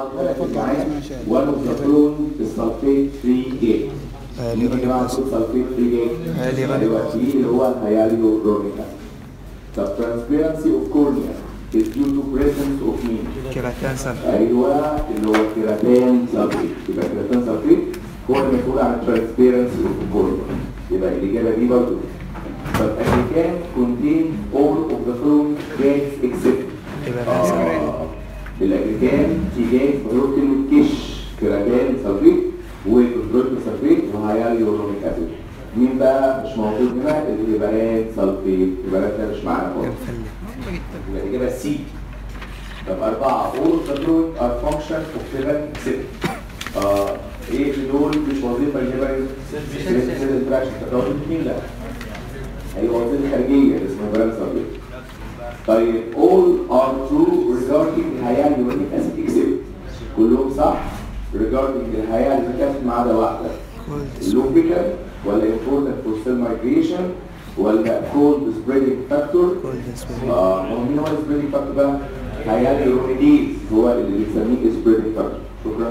one of the prone sulfate free gate هالي مين يا جماعه غالي sulfate free gate هالي غالي دلوقتي اللي هو الهياليورونيك The transparency of cornea is due to presence of mean كيراتان سلفا ايوه اللي هو كيراتين سلفيت يبقى كيراتين سلفيت هو المسؤول عن الترانسبيرنسي اوف الكورنيا يبقى الاجابه دي برضه طب كان contain all of the following gases except كيراتان سلفا آه، الامريكان في جاز بروتين كش كيراتين سلفيت وكونترويتو سلفيت وهياليورونيك اسيد مين بقى مش موجود هنا الهيبرات سلفيت الهيبرات ده مش معانا خالص مخلي يبقى الإجابة سي طب أربعة all the following are function of seven except آه إيه اللي دول مش وظيفة الجبل سيل انتراكشن تطور الاثنين لا هي وظيفة خارجية اسمها برانس طيب all are true regarding الهياليورونيك acid except كلهم صح regarding الهياليورونيك acid ما عدا واحدة كولد lubricant ولا important for cell migration ولا cold spreading factor كولد سبيري آه، هو مين هو السبريدنج فاكتور بقى؟ هياليورونيديز هو اللي بنسميه سبريدنج فاكتور شكرا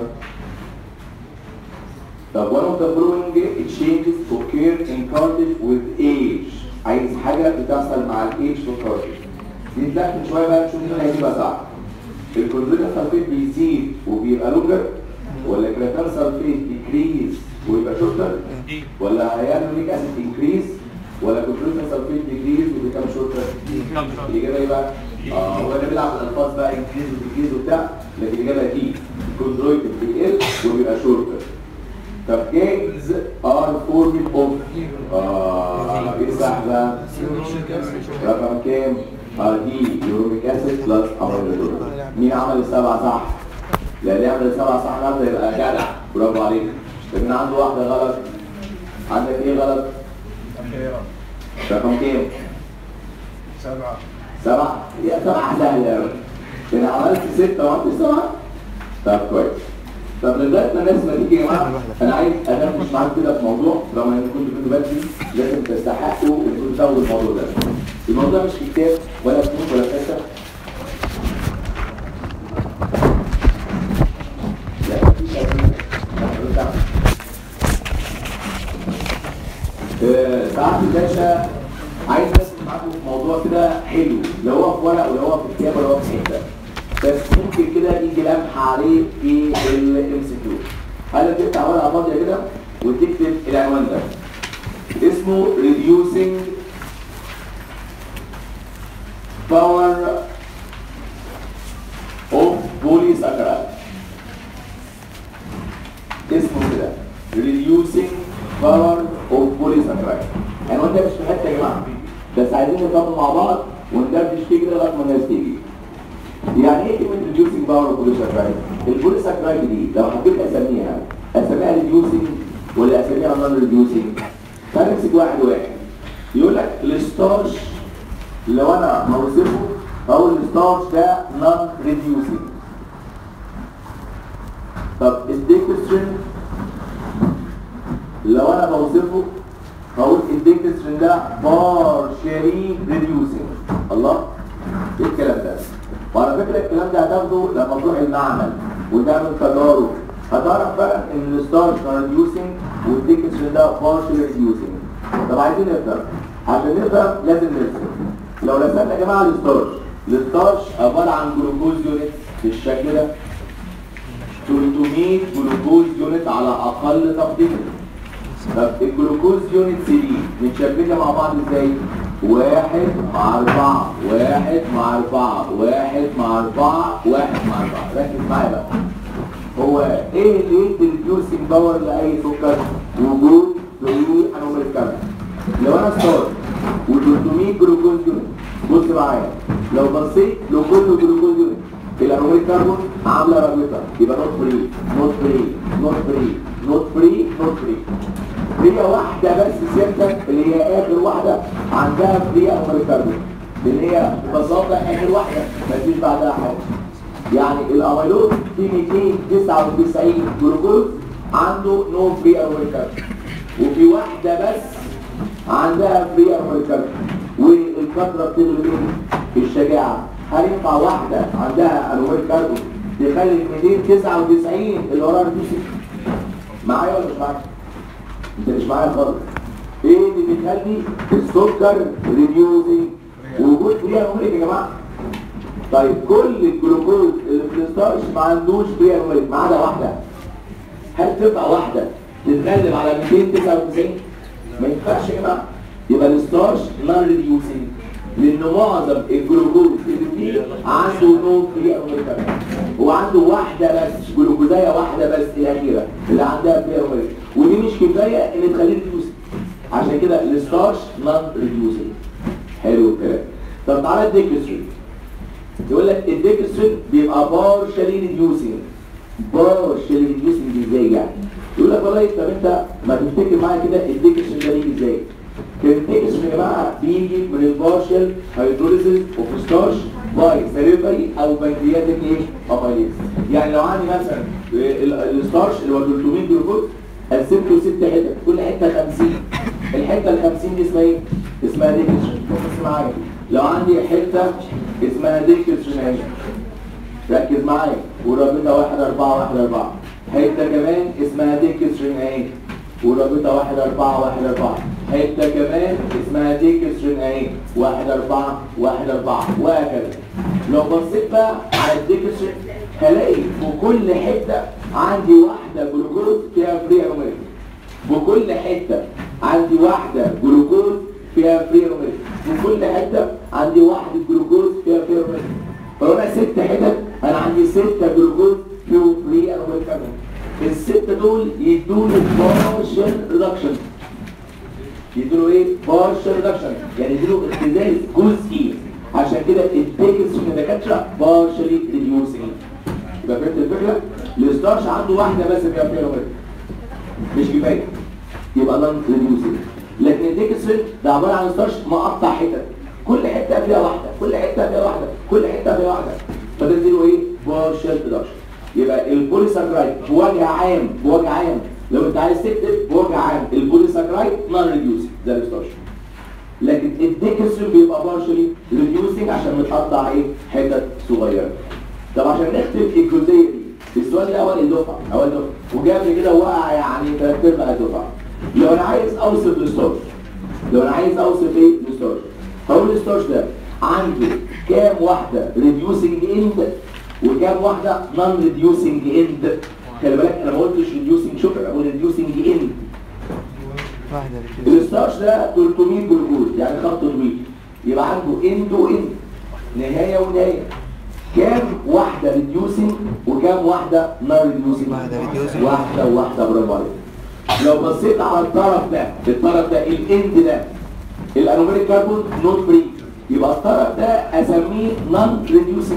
طب one of the following changes occur in cardiac with age عايز حاجة بتحصل مع الايج في الكاردياك دي تلاقي من شوية بقى نشوف مين هيجيبها صح الكونزيلين سلفيت بيزيد وبيبقى لونجر ولا الكرياتين سلفيت ديكريز ويبقى شورتر ولا هيالوريك اسيد انكريز ولا كونزيلين سلفيت ديكريز وبيكام شورتر الإجابة إيه بقى؟ آه هو اللي بيلعب الألفاظ بقى إنجليز وديكريز وبتاع لكن الإجابة دي كوندرويد بيقل وبيبقى شورتر طب جيمز ار فورميل اوف اه ايه صح بقى؟ رقم كام؟ اه دي يوروميك اسيد بلس اميلودول مين عمل السبعة صح؟ لا اللي يعمل السبعة صح النهارده يبقى جدع برافو عليك طب مين عنده واحدة غلط؟ عندك ايه غلط؟ رقم كام؟ سبعة سبعة يا سبعة سهلة يا رب أنا عملت ستة وعملت سبعة طب كويس طب لغاية ما الناس ما تيجي يا جماعة أنا عايز أدردش معاكم كده في موضوع رغم إن كنتوا كنتوا بدري لازم تستحقوا إنكم تاخدوا الموضوع ده الموضوع مش في كتاب ولا فلوس ولا فلسفة لا مفيش أي آه، ساعات الباشا عايز بس معاكم في موضوع كده حلو لو هو في ورق ولو هو في كتاب ولا هو في حته بس ممكن كده يجي لمحه عليه في الام سي كيو هل تفتح ورقه فاضيه كده وتكتب العنوان ده اسمه reducing power of polysaccharide اسمه كده reducing power of polysaccharide يعني وانت مش في حته يا جماعه بس عايزين نطبق مع بعض وندردش فيه كده لغايه ما الناس تيجي يعني ايه كلمه reducing power of polysaccharide البوليساكرايد دي لو حبيت اسميها اسميها reducing ولا اسميها non reducing فنمسك واحد واحد يقول لك الستارش لو انا هوصفه هقول الستارش ده non reducing طب الديكسترين لو انا بوصفه هقول الديكسترين ده بارشالي ريديوسنج الله ايه الكلام ده وعلى فكره الكلام ده هتاخده لما تروح المعمل وتعمل تجارب هتعرف بقى ان الستارش ريديوسنج والديكسترين ده بارشالي ريديوسنج طب عايزين نفهم عشان نفهم لازم نرسم لو رسمنا يا جماعه الستارش الستارش عباره عن جلوكوز يونت بالشكل ده 300 جلوكوز يونت على اقل تقدير طب الجلوكوز يونت سي دي متشبكه مع بعض ازاي واحد مع أربعة واحد مع أربعة واحد مع أربعة واحد مع أربعة ركز معايا بقى هو ايه اللي يدي الريديوسنج باور لأي سكر وجود ضروري انومال كامل لو انا ستار و300 جلوكوز يونت بص معايا لو بصيت لو كله جلوكوز يونت الانومال كربون عامله رابطه يبقى نوت فري نوت فري نوت فري نوت فري نوت فري هي واحدة بس سيرتك اللي هي آخر واحدة عندها فري أنومال كربون اللي هي ببساطة آخر واحدة مفيش بعدها حاجة يعني الأميلوز في 299 جلوكوز عنده نو فري أنومال كربون وفي واحدة بس عندها فري أنومال كربون والكثرة بتغلب الشجاعة هل ينفع واحدة عندها أنومال كربون تخلي ال 299 اللي وراها ريديوسنج معايا ولا مش معايا؟ انت مش معايا خالص ايه اللي بيخلي السكر ريديوسنج وجود فيها نوميريك يا جماعه طيب كل الجلوكوز اللي في الستارش ما عندوش فيها نوميريك ما عدا واحده هل تبقى واحده تتغلب على 299 ما ينفعش يا جماعه يبقى الستارش نون ريديوسنج لان معظم الجلوكوز اللي فيه عنده نو فري نوميريك هو عنده واحده بس جلوكوزايه واحده بس الاخيره اللي عندها فري نوميريك ودي مش كفايه ان تخليه ريديوسنج عشان كده الستارش نون ريديوسنج حلو الكلام طب تعالى الديكسترين يقول لك الديكسترين بيبقى بارشالي ريديوسنج بارشالي ريديوسنج ازاي يعني يقول لك والله طب انت ما تفتكر معايا كده الديكسترين ده بيجي ازاي كان الديكسترين يا جماعه بيجي من البارشال هيدروليسيس اوف ستارش باي سيريبري او بنكرياتيك ايه اميليز يعني لو عندي مثلا ال- الستارش اللي هو 300 جلوكوز قسمته ست حتت كل حته 50 الحته ال 50 دي اسمها ايه اسمها ديكسترين بص معايا لو عندي حته اسمها ديكسترين اهي ركز معايا ورابطه واحد أربعة واحد أربعة حته كمان اسمها ديكسترين اهي ورابطه واحد أربعة واحد أربعة حته كمان اسمها ديكسترين اهي واحد أربعة واحد أربعة وهكذا لو بصيت بقى على الديكسترين هلاقي في كل حته عندي واحده جلوكوز فيها فري اروماتيك في كل حته عندي واحده جلوكوز فيها فري اروماتيك في كل حته عندي واحده جلوكوز فيها فري اروماتيك فلو انا ست حتت انا عندي ستة جلوكوز فيهم فري اروماتيك كمان الستة دول يدوني بارشل ريدكشن يدوا ايه بارشل ريدكشن يعني يدوا اختزال جزئي عشان كده التيكس من الدكاتره بارشلي ريديوسنج يبقى فهمت الفكره الستارش عنده واحده بس فيها فري اروماتيك مش كفايه يبقى نون ريديوسنج لكن الديكسترين ده عباره عن ستارش مقطع حتت كل حته فيها واحده كل حته فيها واحده كل حته فيها واحده فتديله ايه بارشل ريدكشن يبقى البوليساكرايد بوجه عام بوجه عام لو انت عايز تكتب بوجه عام البوليساكرايد نون ريديوسنج زي الستارش لكن الديكسترين بيبقى بارشلي ريديوسنج عشان متقطع ايه حتت صغيره طب عشان نختم الجزئيه دي السؤال ده اول الدفعه اول دفعه وجاب كده وقع يعني ثلاث ارباع الدفعه لو انا عايز اوصف الستارش لو انا عايز اوصف ايه الستارش هقول الستارش ده عنده كام واحده ريديوسنج اند وكام واحده نون ريديوسنج اند خلي بالك انا ما قلتش ريديوسنج شوف انا بقول ريديوسنج اند واحدة كده الستارش ده 300 جلوكوز يعني خط طويل يبقى عنده اند واند نهايه ونهايه كام واحده ريديوسنج وكام واحده نون ريديوسنج واحدة reducing. واحده وواحده برافو عليك لو بصيت على الطرف ده الطرف ده الاند ده الانوميريك كاربون نوت فري يبقى الطرف ده اسميه نون ريديوسنج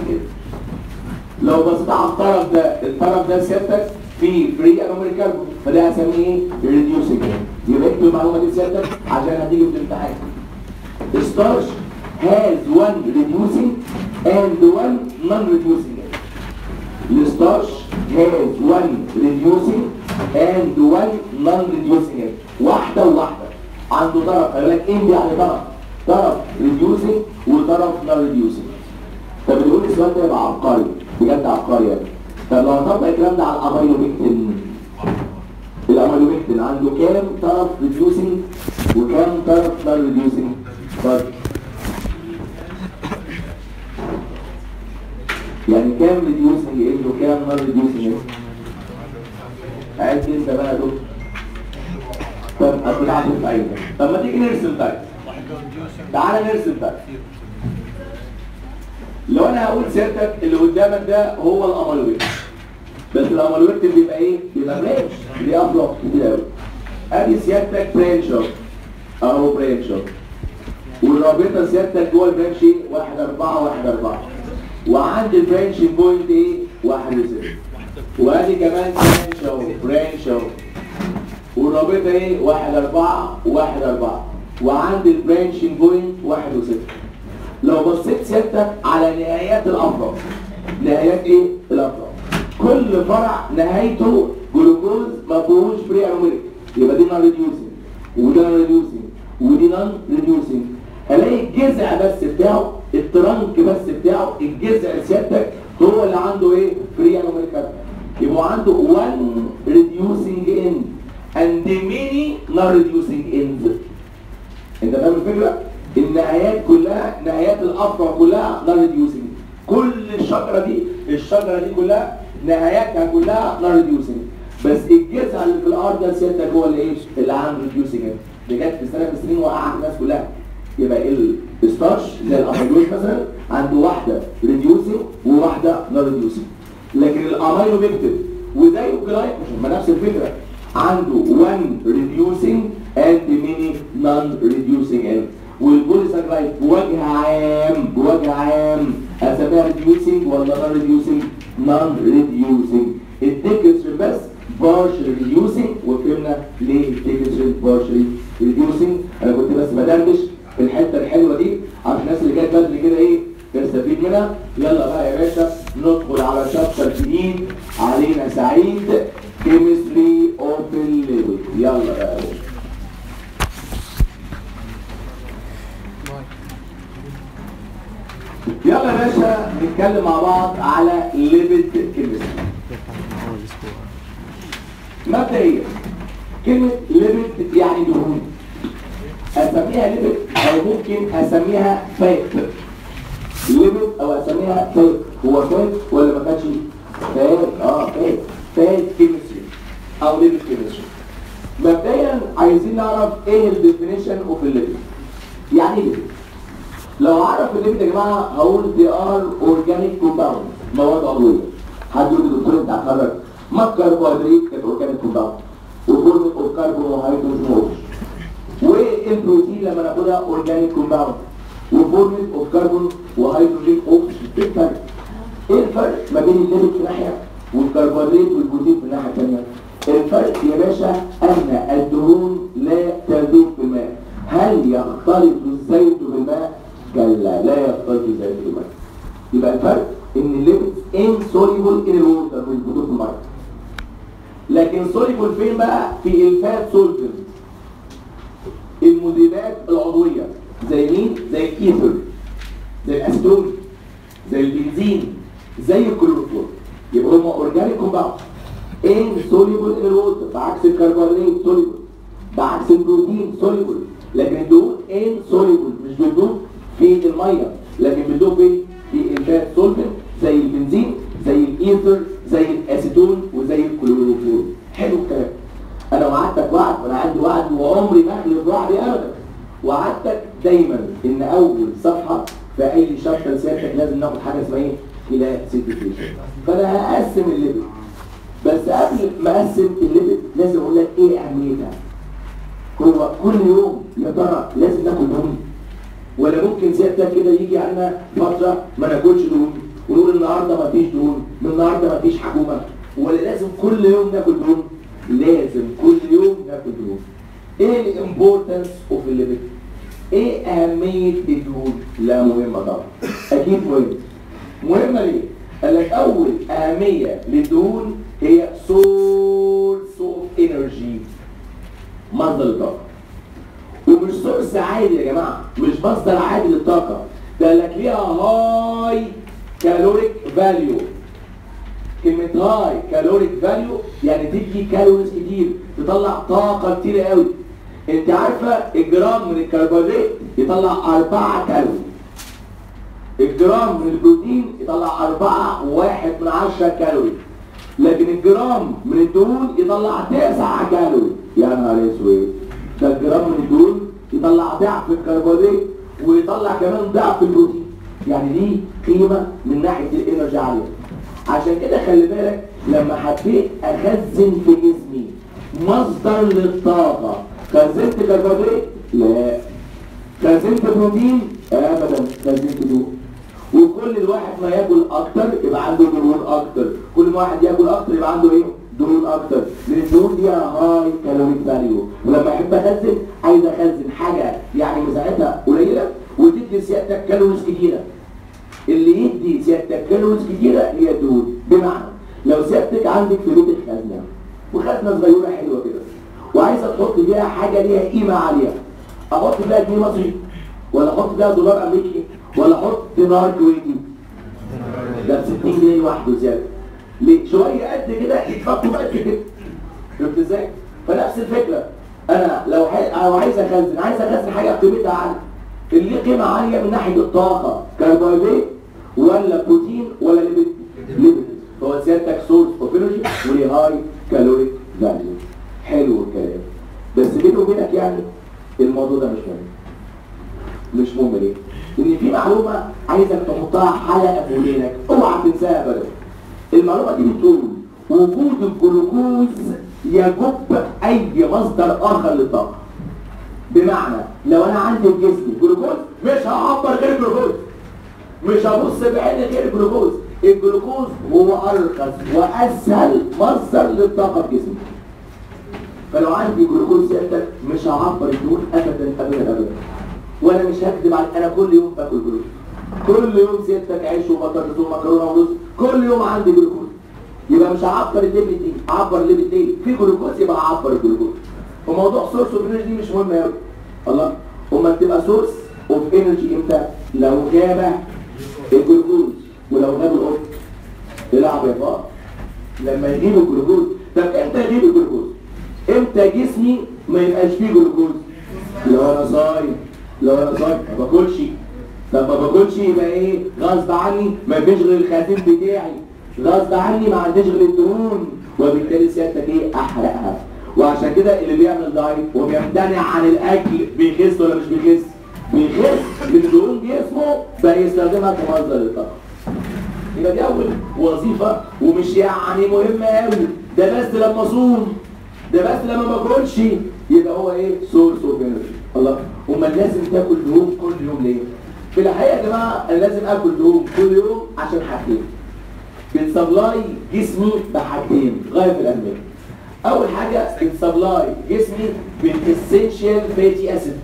لو بصيت على الطرف ده الطرف ده سيادتك فيه فري انوميريك كاربون فده اسميه ايه ريديوسنج يبقى اكتب المعلومه دي سيادتك عشان هتيجي في الامتحان starch has one reducing and one non-reducing The starch has one reducing and one non-reducing واحدة وواحدة عنده طرف خلي بالك ايه يعني طرف طرف reducing وطرف non-reducing طب اللي يقول السؤال ده يبقى عبقري بجد عبقري يعني طب لو هطبق الكلام ده على الاميلوبيكتين الاميلوبيكتين عنده كام طرف reducing وكام طرف non-reducing طيب يعني كام ريديوسنج اند وكام نون ريديوسنج اند عايز انت بقى يا دكتور طب اصل قاعد في عينك طب ما تيجي نرسم طيب تعالى نرسم طيب لو انا هقول سيادتك اللي قدامك ده هو الامالويت بس الامالويت بيبقى ايه بيبقى برانش ليه افلاق كتير قوي ادي سيادتك برانش اهو اهو برانش اهو والرابطه سيادتك جوه البرانش ايه 1 4 1 4 وعند البرانش بوينت ايه 1 6 وادي كمان برانش اهو برانش اهو والرابطه ايه 1 4 1 4 وعند البرانش بوينت 1 6 لو بصيت سيادتك على نهايات الافرع نهايات ايه الافرع كل فرع نهايته جلوكوز ما فيهوش فري اميليك يبقى دي نون ريديوسنج وده نون ريديوسنج ودي نون ريديوسنج الاقي الجذع بس بتاعه الترنك بس بتاعه الجذع سيادتك هو اللي عنده ايه فري انوميريكال يبقى عنده one reducing end and many non reducing ends انت فاهم الفكره النهايات كلها نهايات الافرع كلها non reducing كل الشجره دي الشجره دي كلها نهاياتها كلها non reducing بس الجذع اللي في الارض ده سيادتك هو اللي ايه اللي عنده reducing end دي جت في سنه من السنين وقعت الناس كلها يبقى الستارش زي الاميلوز مثلا عنده واحده ريديوسنج وواحده نون ريديوسنج لكن الاميلو بيكتب وزي الجلايكوجين ما نفس الفكره عنده 1 ريديوسنج اند ميني نون ريديوسنج اند والبوليساكرايد بوجه عام بوجه عام اسميها ريديوسنج ولا نون ريديوسنج نون ريديوسنج الديكسترين بس بارشل ريديوسنج وفهمنا ليه الديكسترين بارشل ريديوسنج انا كنت بس بدردش في الحته الحلوه دي عشان الناس اللي جت بدري كده ايه تستفيد منها يلا بقى يا باشا ندخل على شابتر جديد علينا سعيد كيمستري اوبن ليفل يلا بقى يا باشا يلا يا باشا نتكلم مع بعض على ليبيد كيمستري مبدئيا كلمه ليبيد يعني دهون اسميها ليبيد او ممكن اسميها فات ليبيد او اسميها فات هو فات ولا ما كانش فات اه فات فات كيمستري او ليبيد كيمستري مبدئيا عايزين نعرف ايه الديفينيشن اوف الليبيد يعني ايه ليبيد لو اعرف الليبيد يا جماعه هقول دي ار اورجانيك كومباوند مواد عضويه حد يقول لي دكتور انت هتخرج ما الكربوهيدرات كانت اورجانيك كومباوند وفورمه اوف كربون وهيدروجين واوكسجين والبروتين لما ناخدها اورجانيك كومباوند وفورميل اوف كربون وهيدروجين اوكسجين ايه الفرق؟ ايه الفرق ما بين الليبيد في ناحيه والكربوهيدرات والبروتين في الناحيه الثانيه؟ الفرق يا باشا ان الدهون لا تذوب في الماء هل يختلط الزيت بالماء؟ كلا لا يختلط الزيت بالماء يبقى الفرق ان الليبيد insoluble in الووتر في البطول في الميه لكن soluble فين بقى؟ في الفات سولفنت المذيبات العضوية زي مين؟ زي الإيثر زي الأستون زي البنزين زي الكلوروفور يبقى هم اورجانيك كومباوند ان سوليبل ان الووتر بعكس الكربونات سوليبل بعكس البروتين سوليبل لكن الدهون ان سوليبل مش بتدوب في الميه لكن بتدوب في في الفات سولفنت زي البنزين زي الايثر زي الاسيتون وزي الكلوروفور حلو الكلام انا وعدتك وعد وانا عندي وعد وعمري ما اخلف وعدي ابدا وعدتك دايما ان اول صفحه في اي شابتر سيادتك لازم ناخد حاجه اسمها ايه كلاسيفيكيشن فانا هقسم الليبل بس قبل ما اقسم الليبل لازم اقول لك ايه اهميتها هو كل يوم يا ترى لازم ناكل دهون ولا ممكن سيادتك كده يجي علينا فتره ما ناكلش دهون ونقول النهارده ما فيش دهون من النهارده ما فيش حكومه ولا لازم كل يوم ناكل دهون لازم كل يوم ناكل دهون ايه الامبورتنس اوف الليبيد ايه اهميه الدهون لا مهمه طبعا اكيد مهمه مهمه ليه قال لك اول اهميه للدهون هي سورس اوف انرجي مصدر الطاقه ومش سورس عادي يا جماعه مش مصدر عادي للطاقه ده قال لك ليها هاي كالوريك فاليو كلمة هاي كالوريك فاليو يعني تدي كالوريز كتير تطلع طاقة كتير قوي انت عارفة الجرام من الكربوهيدرات يطلع 4 كالوري الجرام من البروتين يطلع 4 واحد من 10 كالوري لكن الجرام من الدهون يطلع 9 كالوري يا نهار اسود ده الجرام من الدهون يطلع ضعف الكربوهيدرات ويطلع كمان ضعف البروتين يعني دي قيمة من ناحية الانرجي عالية عشان كده خلي بالك لما حبيت اخزن في جسمي مصدر للطاقة خزنت كربوهيدرات؟ لا خزنت بروتين؟ ابدا خزنت دهون وكل الواحد ما ياكل اكتر يبقى عنده دهون اكتر كل ما واحد ياكل اكتر يبقى عنده ايه دهون اكتر لان الدهون دي هاي كالوريك فاليو ولما احب اخزن عايز اخزن حاجه يعني مساحتها قليله وتدي سيادتك كالوريز كتيره اللي يدي سيادتك كالوريز كتيره هي الدهون بمعنى لو سيادتك عندك في بيتك خزنه وخزنه صغيره حلوه كده وعايزه تحط فيها حاجه ليها قيمه عاليه احط فيها جنيه مصري ولا احط فيها دولار امريكي ولا احط دينار كويتي ده ب 60 جنيه لوحده زياده ليه شويه قد كده يتفكوا قد كده فهمت ازاي فنفس الفكره انا لو عايز لو عايز اخزن عايز اخزن حاجه قيمتها عاليه اللي ليه قيمه عاليه من ناحيه الطاقه كربوهيدرات ولا بروتين ولا ليبيد ليبيد هو زيادتك سورس اوف انرجي وليه هاي كالوريك فاليو حلو الكلام بس بيني وبينك يعني الموضوع ده مش مهم مش مهم ليه؟ لان في معلومه عايزك تحطها حلقه في ودينك اوعى تنساها ابدا المعلومه دي بتقول وجود الجلوكوز يجب اي مصدر اخر للطاقه بمعنى لو انا عندي في جسمي جلوكوز مش هعبر غير الجلوكوز مش هبص بعيني غير الجلوكوز الجلوكوز هو ارخص واسهل مصدر للطاقه في جسمي فلو عندي جلوكوز سيادتك مش هعبر الدهون ابدا ابدا ابدا وانا مش هكذب عليك انا كل يوم باكل جلوكوز كل يوم سيادتك عيش وبطاطس ومكرونه ورز كل يوم عندي جلوكوز يبقى مش هعبر الليبيد دي اعبر الليبيد دي في جلوكوز يبقى اعبر الجلوكوز وموضوع سورس اوف انرجي مش مهم قوي الله امال تبقى سورس اوف انرجي امتى لو جاب الجلوكوز ولو جاب القط العب يا بابا لما يجيب الجلوكوز طب امتى يجيب الجلوكوز امتى جسمي ما يبقاش فيه جلوكوز لو انا صايم لو انا صايم ما باكلش طب ما باكلش يبقى ايه غصب عني ما فيش غير الخاتم بتاعي غصب عني ما عنديش غير الدهون وبالتالي سيادتك ايه احرقها وعشان كده اللي بيعمل دايت وبيمتنع عن الاكل بيخس ولا مش بيخس بيخس لان دهون جسمه بقى يستخدمها كمصدر للطاقه يبقى دي اول وظيفه ومش يعني مهمه قوي ده بس لما اصوم ده بس لما ما باكلش يبقى هو ايه سورس اوف انرجي الله امال لازم تاكل دهون كل يوم ليه في الحقيقه يا جماعه انا لازم اكل دهون كل يوم عشان حاجتين بتسبلاي جسمي بحاجتين غايه في الاهميه اول حاجه بتسبلاي جسمي بالاسينشال فاتي اسيد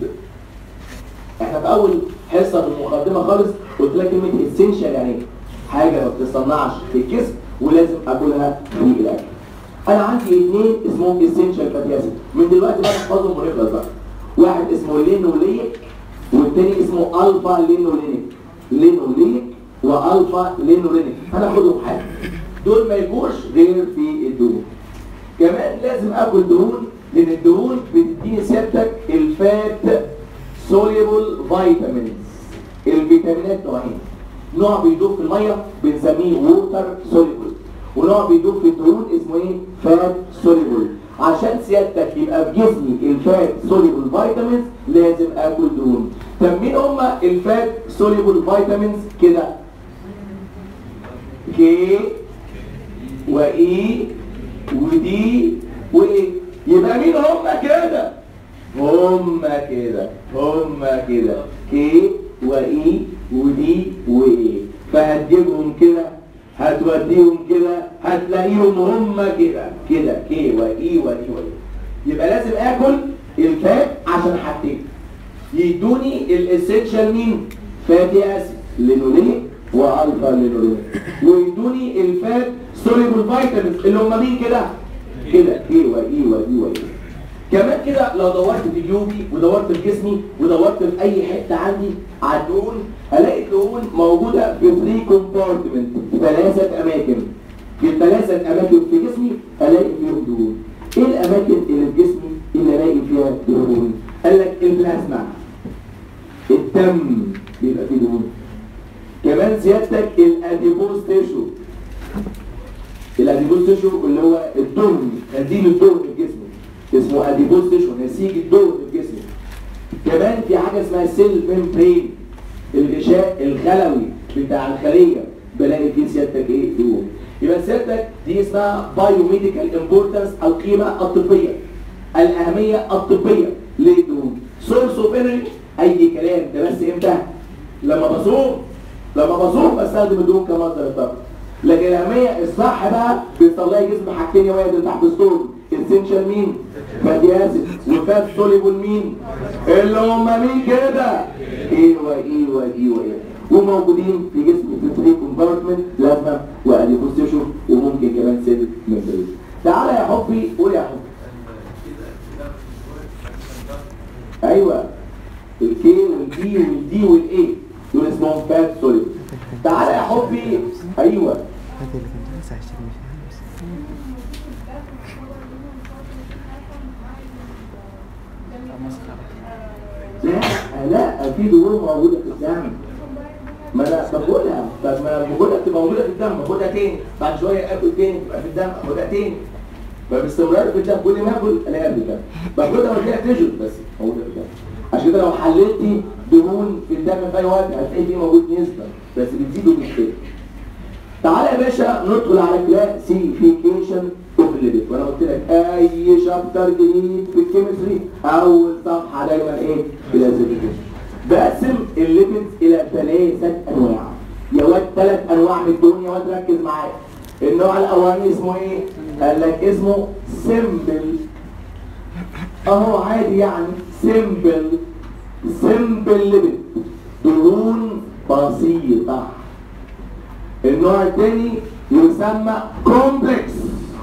احنا في اول حصه في المقدمه خالص قلت لك كلمه اسينشال يعني ايه حاجه ما بتصنعش في الجسم ولازم اكلها في الاكل انا عندي اثنين اسمهم اسينشال فاتي اسيد من دلوقتي بقى نحفظهم ونخلص بقى واحد اسمه لينوليك والتاني اسمه الفا لينولينيك لينوليك والفا لينولينيك هناخدهم حاجه دول ما يجوش غير في الدهون كمان لازم اكل دهون لان الدهون بتديني سيادتك الفات سوليبل فيتامينز الفيتامينات نوعين نوع بيدوب في الميه بنسميه ووتر سوليبل ونوع بيدوب في الدهون اسمه ايه فات سوليبل عشان سيادتك يبقى في جسمي الفات سوليبل فيتامينز لازم اكل دهون طب مين هما الفات سوليبل فيتامينز كده كي واي ودي وايه يبقى مين هما كده هما كده هما كده كي واي ودي وايه فهتجيبهم كده هتوديهم كده هتلاقيهم هما كده كده كي واي ودي وايه يبقى لازم اكل الفات عشان حاجتين يدوني الاسينشال مين فاتي اسيد لينوليك والفا لينوليك ويدوني الفات سوليبل فيتامينز اللي هم مين كده كده كي واي ودي واي كمان كده لو دورت في جيوبي ودورت في جسمي ودورت في اي حته عندي على الدهون هلاقي الدهون موجوده في 3 كومبارتمنت ثلاثه اماكن في الثلاثه اماكن في جسمي الاقي فيهم دهون ايه الاماكن اللي في جسمي اللي الاقي فيها دهون قال لك البلازما الدم بيبقى فيه دهون كمان سيادتك الاديبوز تيشو الاديبوز تيشو اللي هو الدهن خزين الدهن في جسمي اسمه اديبوز تيشو نسيج الدهن في جسمي كمان في حاجه اسمها سيل ميمبرين الغشاء الخلوي بتاع الخليه بلاقي فيه سيادتك ايه دهون يبقى سيادتك دي اسمها بايوميديكال امبورتنس القيمه الطبيه الاهميه الطبيه للدهون سورس اوف انرجي اي كلام ده بس امتى لما بصوم لما بصوم بستخدم الدهون كمصدر الطاقه لكن الاهميه الصح بقى بيطلع جسم حاجتين يا واد تحت الصوم اسينشال مين فاتي اسيد وفات سوليبل مين اللي هم مين كده ايه وايه وايه وايه وموجودين في جسم في 3 كومبارتمنت لازمه واديبوستيشو وممكن كمان سيل ميمبرين تعالى يا حبي قول يا حبي ايوه الكي والدي والدي والاي دول اسمهم فات سوليد تعالى يا حبي لا لا في دهون موجوده في الدم ما انا باكلها طب ما انا باكلها تبقى موجوده في الدم باخدها تاني بعد شويه اكل تاني تبقى في الدم اخدها تاني فباستمرار في الدم كل ما اكل الاقيها في الدم باخدها وتلاقيها تجد بس موجوده في الدم عشان كده لو حللتي دهون في الدم في اي وقت هتلاقي فيه موجود نسبه بس بتزيد وبتقل تعالى يا باشا ندخل على كلاسيفيكيشن اوف الليبيد وانا قلت لك اي شابتر جديد في الكيمستري اول صفحه دايما ايه كلاسيفيكيشن بقسم الليبيد الى ثلاثه انواع يا واد ثلاث انواع من الدنيا واد ركز معايا النوع الاولاني اسمه ايه قال لك اسمه سيمبل اهو عادي يعني سيمبل سيمبل ليبيد دهون بسيطه النوع الثاني يسمى كومبلكس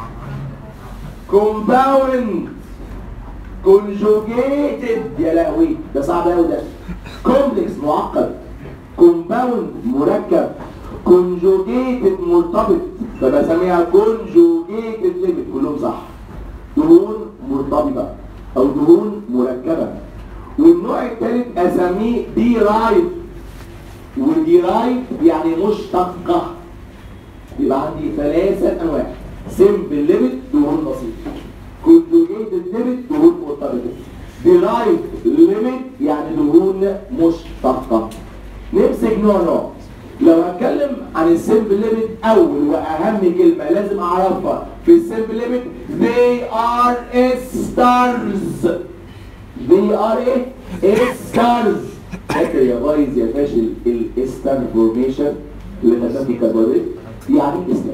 كومباوند كونجوجيتد يا لهوي ده صعب قوي ده كومبلكس معقد كومباوند مركب كونجوجيتد مرتبط فبسميها كونجوجيتد ليميت كلهم صح دهون مرتبطه او دهون مركبه والنوع الثالث اسميه ديرايف وديرايف يعني مشتقة يبقى عندي ثلاثة أنواع سمبل ليميت دهون بسيطة كونجوجيتد ليميت دهون مرتبطة ديرايف ليميت يعني دهون مشتقة نمسك نوع نوع لو هتكلم عن السمبل ليميت أول وأهم كلمة لازم أعرفها في السمبل ليميت they are stars they are ايه stars فاكر يا بايظ يا فاشل الاستر فورميشن اللي خدناه في كربونات يعني استر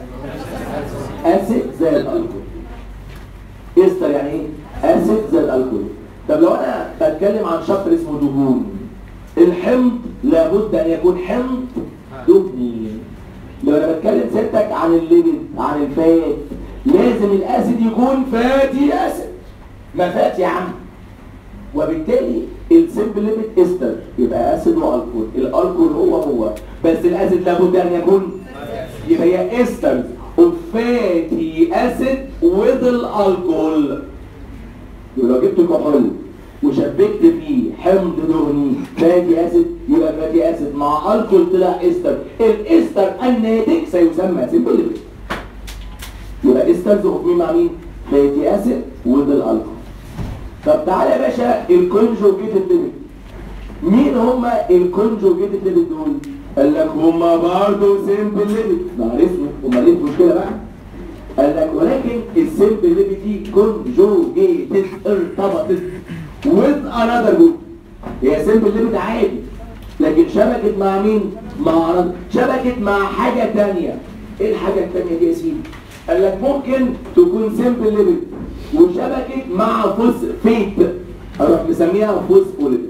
اسيد زي الالكول استر يعني ايه اسيد زي الالكول طب لو انا بتكلم عن شابتر اسمه دهون الحمض لابد ان يكون حمض دهني لو انا بتكلم سيادتك عن الليبيد عن الفات لازم الاسيد يكون فاتي اسيد ما فات يا عم وبالتالي السمبل ليميت استر يبقى اسيد والكول الالكول هو هو بس الاسيد لابد ان يكون يبقى هي استر وفاتي اسيد وذ الالكول يبقى لو جبت كحول وشبكت فيه حمض دهني فاتي اسيد يبقى فاتي اسيد مع الكول طلع استر الاستر الناتج سيسمى سمبل ليميت يبقى استرز اوف مين مع مين فاتي اسيد وذ الالكول طب تعالى يا باشا الكونجوجيتد ليبيد مين هما الكونجوجيتد ليبيد دول قال لك هما برضه سيمبل ليبيد ما عرفنا امال ايه المشكله بقى قال لك ولكن السيمبل ليبيد دي كونجوجيتد ارتبطت with another group هي سيمبل ليبيد عادي لكن شبكت مع مين مع another. شبكت مع حاجه ثانيه ايه الحاجه الثانيه دي يا سيدي قال لك ممكن تكون سيمبل ليبيد وشبكت مع فوسفيت اروح مسميها فوسفوليبيد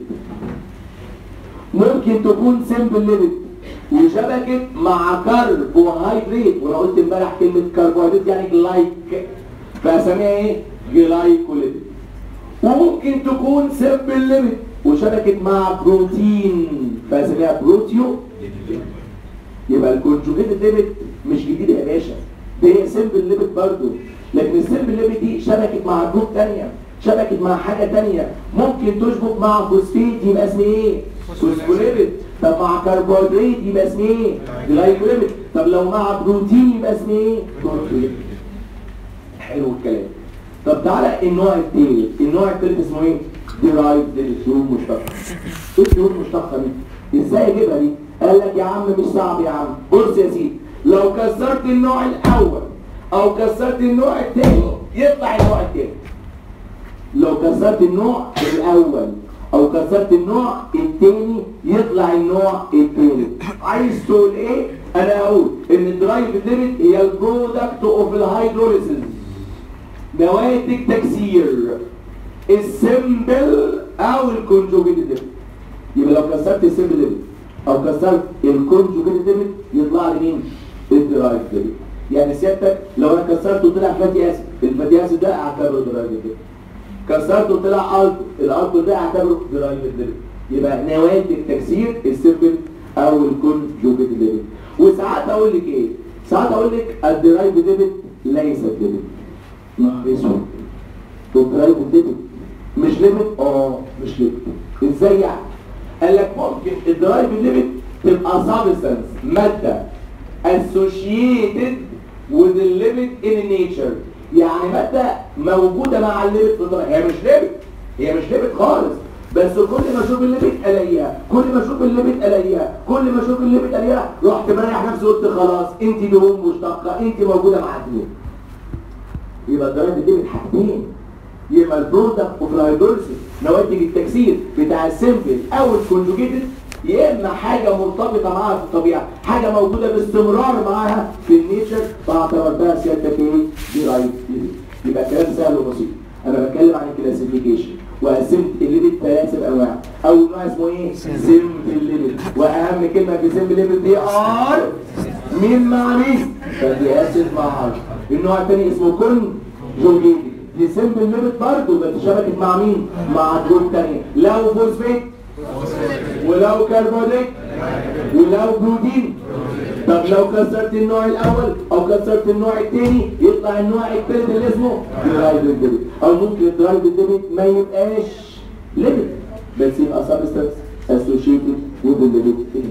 ممكن تكون سيمبل ليبيد وشبكت مع كربوهيدرات وانا قلت امبارح كلمه كربوهيدرات يعني جلايك فاسميها ايه جلايكوليبيد وممكن تكون سيمبل ليبيد وشبكت مع بروتين فاسميها بروتيو يبقى الكونجوجيتد ليبيد مش جديد يا باشا دي هي سيمبل ليبيد برضه لكن السيمبل ليبيد دي شبكت مع جروب تانية شبكت مع حاجة تانية ممكن تشبك مع فوسفيت يبقى اسمه ايه؟ فوسفوليبيد طب مع كربوهيدرات يبقى اسمه ايه؟ جلايكوليبيد طب لو مع بروتين يبقى اسمه ايه؟ بروتين حلو الكلام طب تعالى النوع الثالث النوع الثالث اسمه ايه؟ ديرايف دهون مشتقة ايه الدهون المشتقة دي؟ ازاي اجيبها دي؟ قال لك يا عم مش صعب يا عم بص يا سيدي لو كسرت النوع الاول او كسرت النوع الثاني يطلع النوع الثاني لو كسرت النوع الاول او كسرت النوع الثاني يطلع النوع الثالث عايز تقول ايه انا اقول ان الدرايف ليميت هي البرودكت اوف الهيدروليسيس نواتج تكسير السمبل او الكونجوجيتد ليميت يبقى لو كسرت السمبل ليميت او كسرت الكونجوجيتد ليميت يطلع لي مين الدرايف ليميت يعني سيادتك لو انا كسرته طلع فاتي اسيد الفاتي اسيد ده اعتبره درايف ليميت كسرته طلع الكول الالكول ده اعتبره درايف ليميت يبقى نواتج تكسير السمبل او الكونجوجيتد ليميت وساعات اقول لك ايه ساعات اقول لك الدرايف ديبت ليست ديبت نهار اسود الدرايف ديبت مش ليميت اه مش ليميت ازاي يعني قال لك ممكن الدرايف ديبت تبقى سبستانس ماده associated with the limit in nature يعني ماده موجوده مع الليميت بطريقه هي مش ليميت هي مش ليميت خالص بس كل ما اشوف الليميت الاقيها كل ما اشوف الليميت الاقيها كل ما اشوف الليميت الاقيها رحت مريح نفسي قلت خلاص انت دهون مشتقه انت موجوده مع الدهون يبقى الدرجه دي من حاجتين يبقى البرودكت اوف لايبرسي نواتج التكسير بتاع السيمبل او الكونجوجيتد يا اما حاجه مرتبطه معاها في الطبيعه حاجه موجوده باستمرار معاها في النيتشر فاعتبرتها سيادتك ايه دي رايت يبقى كلام سهل وبسيط انا بتكلم عن الكلاسيفيكيشن وقسمت الليميت ثلاث انواع اول نوع اسمه ايه سيمبل ليميت واهم كلمه في سيمبل ليميت دي ار مين مع مين فدي اسيد مع ار النوع الثاني اسمه كونجوجيتد دي سيمبل ليميت برضه بس شبكت مع مين مع جروب ثانيه لو فوسفيت ولو كربونيك ولو بروتين طب لو كسرت النوع الاول او كسرت النوع الثاني يطلع النوع الثالث اللي اسمه درايف ديبت او ممكن الدرايف ديبت ما يبقاش ليميت بس يبقى سبستانس اسوشيتد وذ الليميت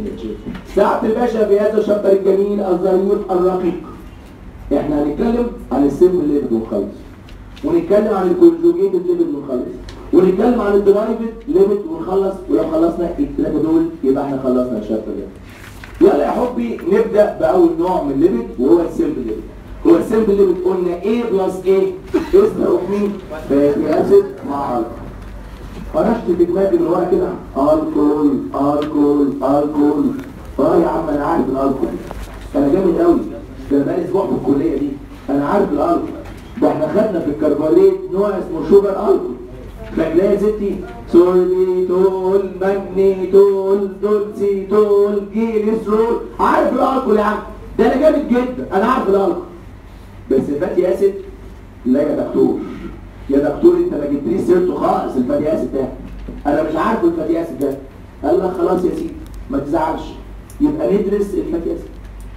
ساعة الباشا في هذا الشابتر الجميل الظريف الرقيق احنا هنتكلم عن السيمبل ليميت ونخلص ونتكلم عن الكونجوجيتد ليميت ونخلص ونتكلم عن الدرايفد ليميت ونخلص ولو خلصنا الثلاثه دول يبقى احنا خلصنا الشابتر ده يلا يا حبي نبدا باول نوع من الليميت وهو السيمبل ليميت هو السيمبل ليميت قلنا A بلس A يصبح مين؟ فاتي اسيد مع الكحول فرشت في دماغي من ورا كده الكول الكول الكول اه يا عم انا عارف الالكول انا جامد قوي ده انا بقالي اسبوع في الكليه دي انا عارف الالكول ده احنا خدنا في الكربونات نوع اسمه شوجر الكول فاكرها يا ستي سوربيتول ماجنيتول دولسيتول جيليسرول عارف الالكول يا عم ده انا جامد جدا انا عارف الالكول بس الفاتي اسيد لا يا دكتور يا دكتور انت ما جبتليش سيرته خالص الفاتي اسيد ده انا مش عارف الفاتي اسيد ده قال لك خلاص يا سيدي ما تزعلش يبقى ندرس الفاتي اسيد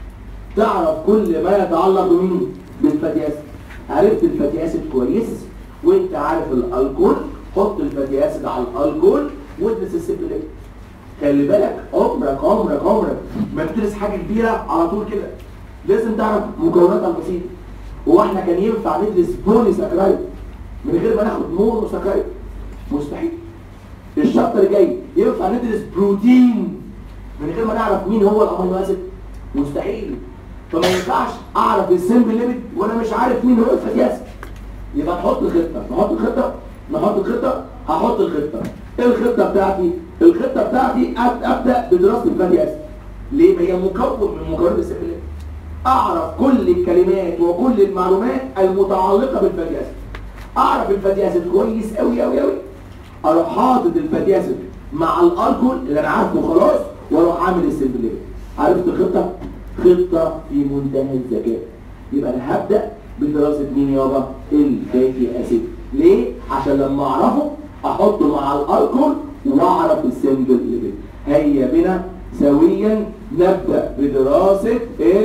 تعرف كل ما يتعلق بمين بالفاتي اسيد عرفت الفاتي اسيد كويس وانت عارف الالكول حط الفاتي اسيد على الالكول وادرس السيبليك خلي بالك عمرك عمرك عمرك ما بتدرس حاجه كبيره على طول كده لازم تعرف مكوناتها البسيطه هو احنا كان ينفع ندرس بولي ساكرايد من غير ما ناخد مونو ساكرايد مستحيل الشابتر الجاي ينفع ندرس بروتين من غير ما نعرف مين هو الامينو اسيد مستحيل فما ينفعش اعرف السيمبل ليميت وانا مش عارف مين هو الفاتي اسيد يبقى نحط خطه نحط خطه نحط خطه هحط الخطه ايه الخطه بتاعتي الخطه بتاعتي أب- ابدا بدراسه الفاتي اسيد ليه ما هي مكون من مكونات السيمبل ليميت اعرف كل الكلمات وكل المعلومات المتعلقه بالفاتي اسيد اعرف الفاتي اسيد كويس قوي قوي قوي اروح حاطط الفاتي اسيد مع الالكول اللي انا عارفه خلاص واروح عامل السيمبل ليميت عرفت الخطه خطه في منتهى الذكاء يبقى انا هبدا بدراسه مين يابا الفاتي اسيد ليه عشان لما اعرفه احطه مع الالكول واعرف السيمبل ليميت هيا بنا سويا نبدا بدراسه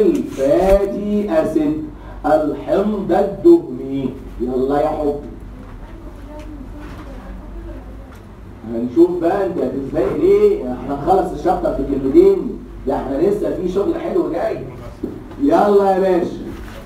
الفاتي اسيد الحمض الدهني يلا يا حبي هنشوف بقى انت هتزاي ليه احنا نخلص الشابتر في كلمتين ده احنا لسه في شغل حلو جاي يلا يا باشا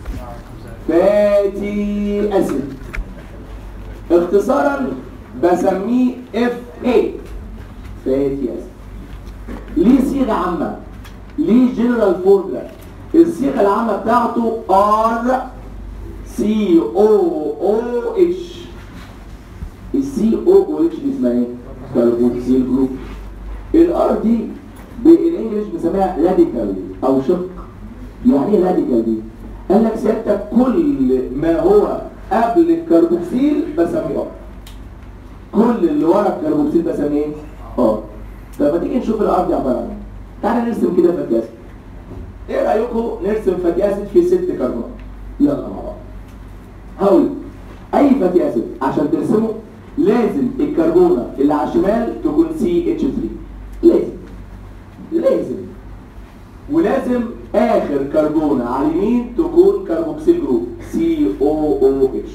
فاتي اسيد اختصارا بسميه اف اي فاتي اسيد ليه صيغه عامه ليه جنرال فورمولا الصيغه العامه بتاعته ار سي او او اتش السي او او اتش دي اسمها ايه؟ كاربوكسيل جروب الار دي بالانجلش بنسميها راديكال او شق يعني ايه راديكال دي؟ قال لك سيادتك كل ما هو قبل الكربوكسيل بسميه ار كل اللي ورا الكربوكسيل بسميه ايه؟ ار طب ما تيجي نشوف الار دي عباره عن ايه؟ تعالى نرسم كده فاتي اسيد ايه رايكم نرسم فاتي اسيد في ست كربونات يلا مع بعض هقول اي فاتي اسيد عشان ترسمه لازم الكربونه اللي على الشمال تكون سي اتش 3 لازم لازم ولازم اخر كربون على اليمين تكون كربوكسيل جروب سي او او اتش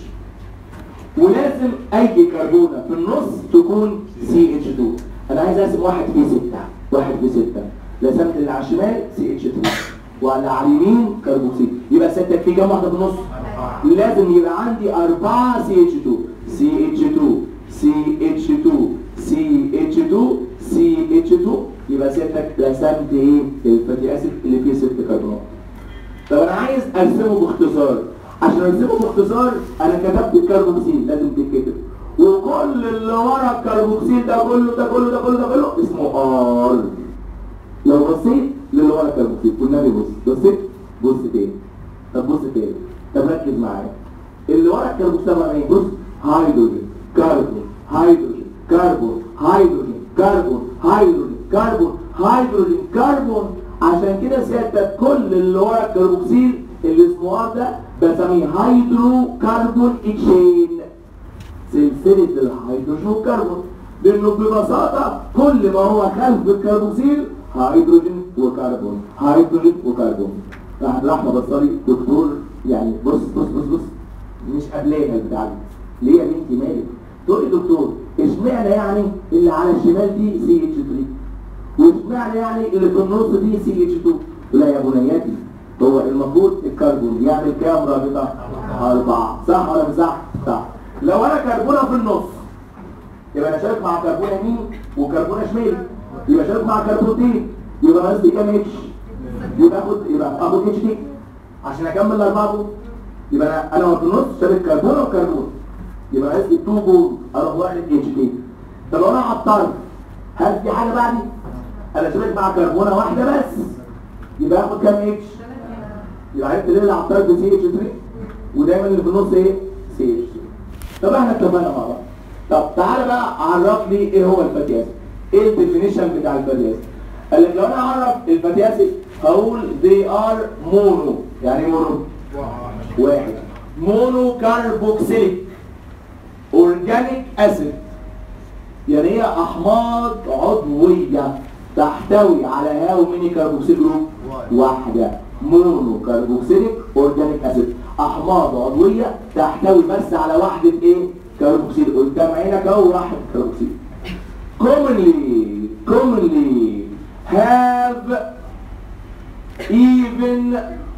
ولازم اي كربونه في النص تكون سي اتش 2 انا عايز ارسم واحد في 6 واحد في 6 رسمت اللي على الشمال سي اتش 2 وعلى على اليمين كربوكسيل يبقى ستك في كام واحده في النص لازم يبقى عندي 4 سي اتش 2 سي اتش 2 سي اتش 2 سي اتش 2 سي اتش 2 يبقى ستك رسمت ايه الفاتي اسيد اللي فيه ست كربونات طب انا عايز ارسمه باختصار عشان ارسمه باختصار انا كتبت الكربوكسيل لازم تتكتب وكل اللي ورا الكربوكسيل ده كله ده كله ده كله ده كله اسمه ار لو بصيت للي ورا الكربوكسيل والنبي بص بصيت بص تاني طب بص تاني طب ركز معايا اللي ورا الكربوكسيل ده ايه بص هيدروجين كربون هيدروجين كربون هيدروجين كربون هيدروجين كربون هيدروجين كربون عشان كده سيادتك كل اللي ورا الكربوكسيل اللي اسمه ار ده بسميه هيدرو كربون اتشين سلسلة الهيدروجين والكربون لانه ببساطة كل ما هو خلف الكربوكسيل هيدروجين وكربون هيدروجين وكربون احمد احمد بصري دكتور يعني بص بص بص بص مش قبلها البتاع دي ليه يا بنتي مالك تقول لي دكتور اشمعنى يعني اللي على الشمال دي سي اتش 3 واشمعنى يعني اللي في النص دي سي اتش 2 لا يا بنياتي هو المفروض الكربون يعمل كام رابطه اربعه صح ولا مش صح صح لو انا كربونه في النص يبقى انا شارك مع كربونه يمين وكربونه شمال يبقى شارك مع كربونتين يبقى ناقص لي كام اتش يبقى اخد يبقى اخد اتش دي عشان اكمل الاربعه دول يبقى انا انا في النص شارك كربونه وكربون يبقى ناقص لي 2 بول اروح واحد اتش دي طب لو انا عطلت هل في حاجه بعدي انا شارك مع كربونه واحده بس يبقى اخد كام اتش يبقى عرفت ليه اللي عطلت سي اتش 3 ودايما اللي في النص ايه سي اتش 3 طب احنا اتفقنا مع بعض طب تعالى بقى عرف لي ايه هو الفاتي اسيد ايه الديفينيشن بتاع الفاتي اسيد قال لك لو انا اعرف الفاتي اسيد هقول they are mono يعني مونو واحد مونو كاربوكسيليك اورجانيك اسيد يعني هي احماض عضويه تحتوي على هاو ميني كاربوكسيل جروب واحده مونو كاربوكسيليك اورجانيك اسيد احماض عضويه تحتوي بس على وحده ايه كاربوكسيل قدام عينك اهو واحد كاربوكسيل commonly commonly have even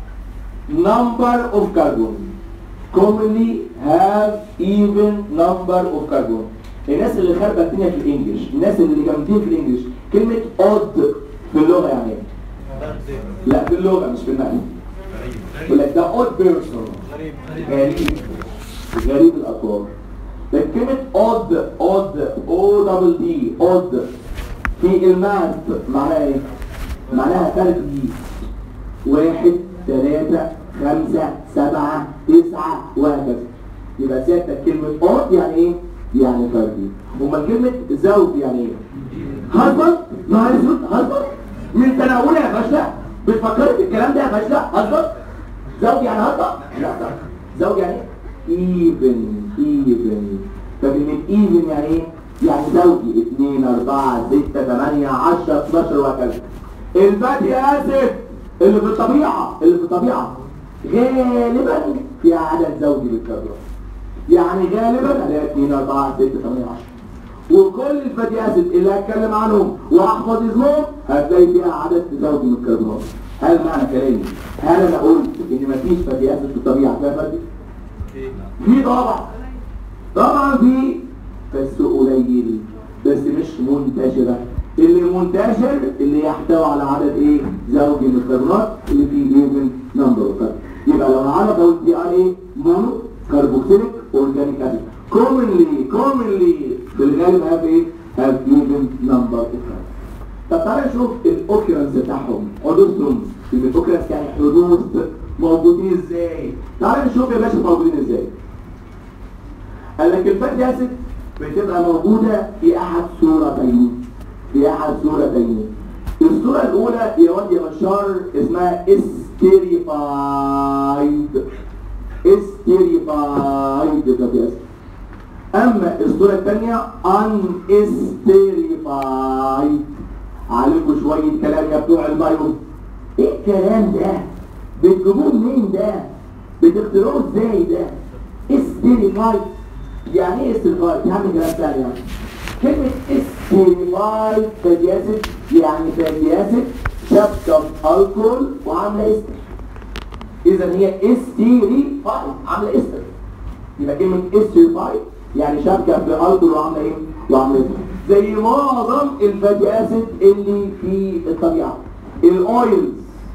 number of carbon commonly have even number of carbon الناس اللي خاربه الدنيا في الانجليش الناس اللي جامدين في الانجليش كلمه odd في اللغه يعني ايه لا في اللغه مش في النحو يقول لك ده odd person غريب غريب الاطوار لكن كلمه odd odd o double d odd في الماث معناها ايه معناها فرق دي واحد ثلاثة خمسة سبعة تسعة وهكذا يبقى سيادتك كلمة odd يعني ايه؟ يعني فردي امال كلمة زوج يعني ايه؟ هزبط نهار اسود هزبط من تناولها يا فاشلة بتفكري في الكلام ده يا فاشلة هزبط زوج يعني هزبط لا لا زوج يعني ايه؟ even even فكلمة even يعني ايه؟ يعني زوجي 2 4 6 8 10 12 وهكذا الفاتي اسيد اللي في الطبيعة اللي في الطبيعة غالبا في عدد زوجي بالكبرى يعني غالبا هلاقي 2 4 6 8 10 وكل الفاتي اسيد اللي هتكلم عنهم واحفظ اسمهم هتلاقي فيها عدد زوجي من الكربونات هل معنى كلامي هل انا قلت ان مفيش فاتي اسيد في الطبيعة فيها فاتي؟ في طبعا طبعا في بس قليل بس مش منتشرة اللي منتشر اللي يحتوي على عدد ايه زوجي من الكربونات اللي فيه ايفن نمبر يبقى لو نعرف اقول دي ار ايه مونو كاربوكسيليك اورجانيك اسيد كومنلي كومنلي في الغالب هاف ايه هاف ايفن نمبر طب تعالى نشوف الاوكيرنس بتاعهم حدوثهم يبقى الاوكيرنس يعني حدوث موجودين ازاي تعالى نشوف يا باشا موجودين ازاي قال لك الفاتي اسيد بتبقى موجودة في أحد صورتين في أحد صورتين الصورة الأولى يا واد يا بشار اسمها استيريفايد استيريفايد ده أما الصورة الثانية ان استيريفايد عليكم شوية كلام يا بتوع البايو ايه الكلام ده؟ بتجيبوه منين ده بتخترعوه ازاي ده استيريفايد يعني ايه استيريفايد هعمل كلام ثاني يعني كلمة استيريفايد فاتي اسيد يعني فاتي اسيد شابكة الكحول وعاملة استر اذا هي استيريفايد عاملة استر يبقى كلمة استيريفايد يعني شابكة في الكحول وعاملة ايه وعاملة استر زي معظم الفاتي اسيد اللي في الطبيعة الاويلز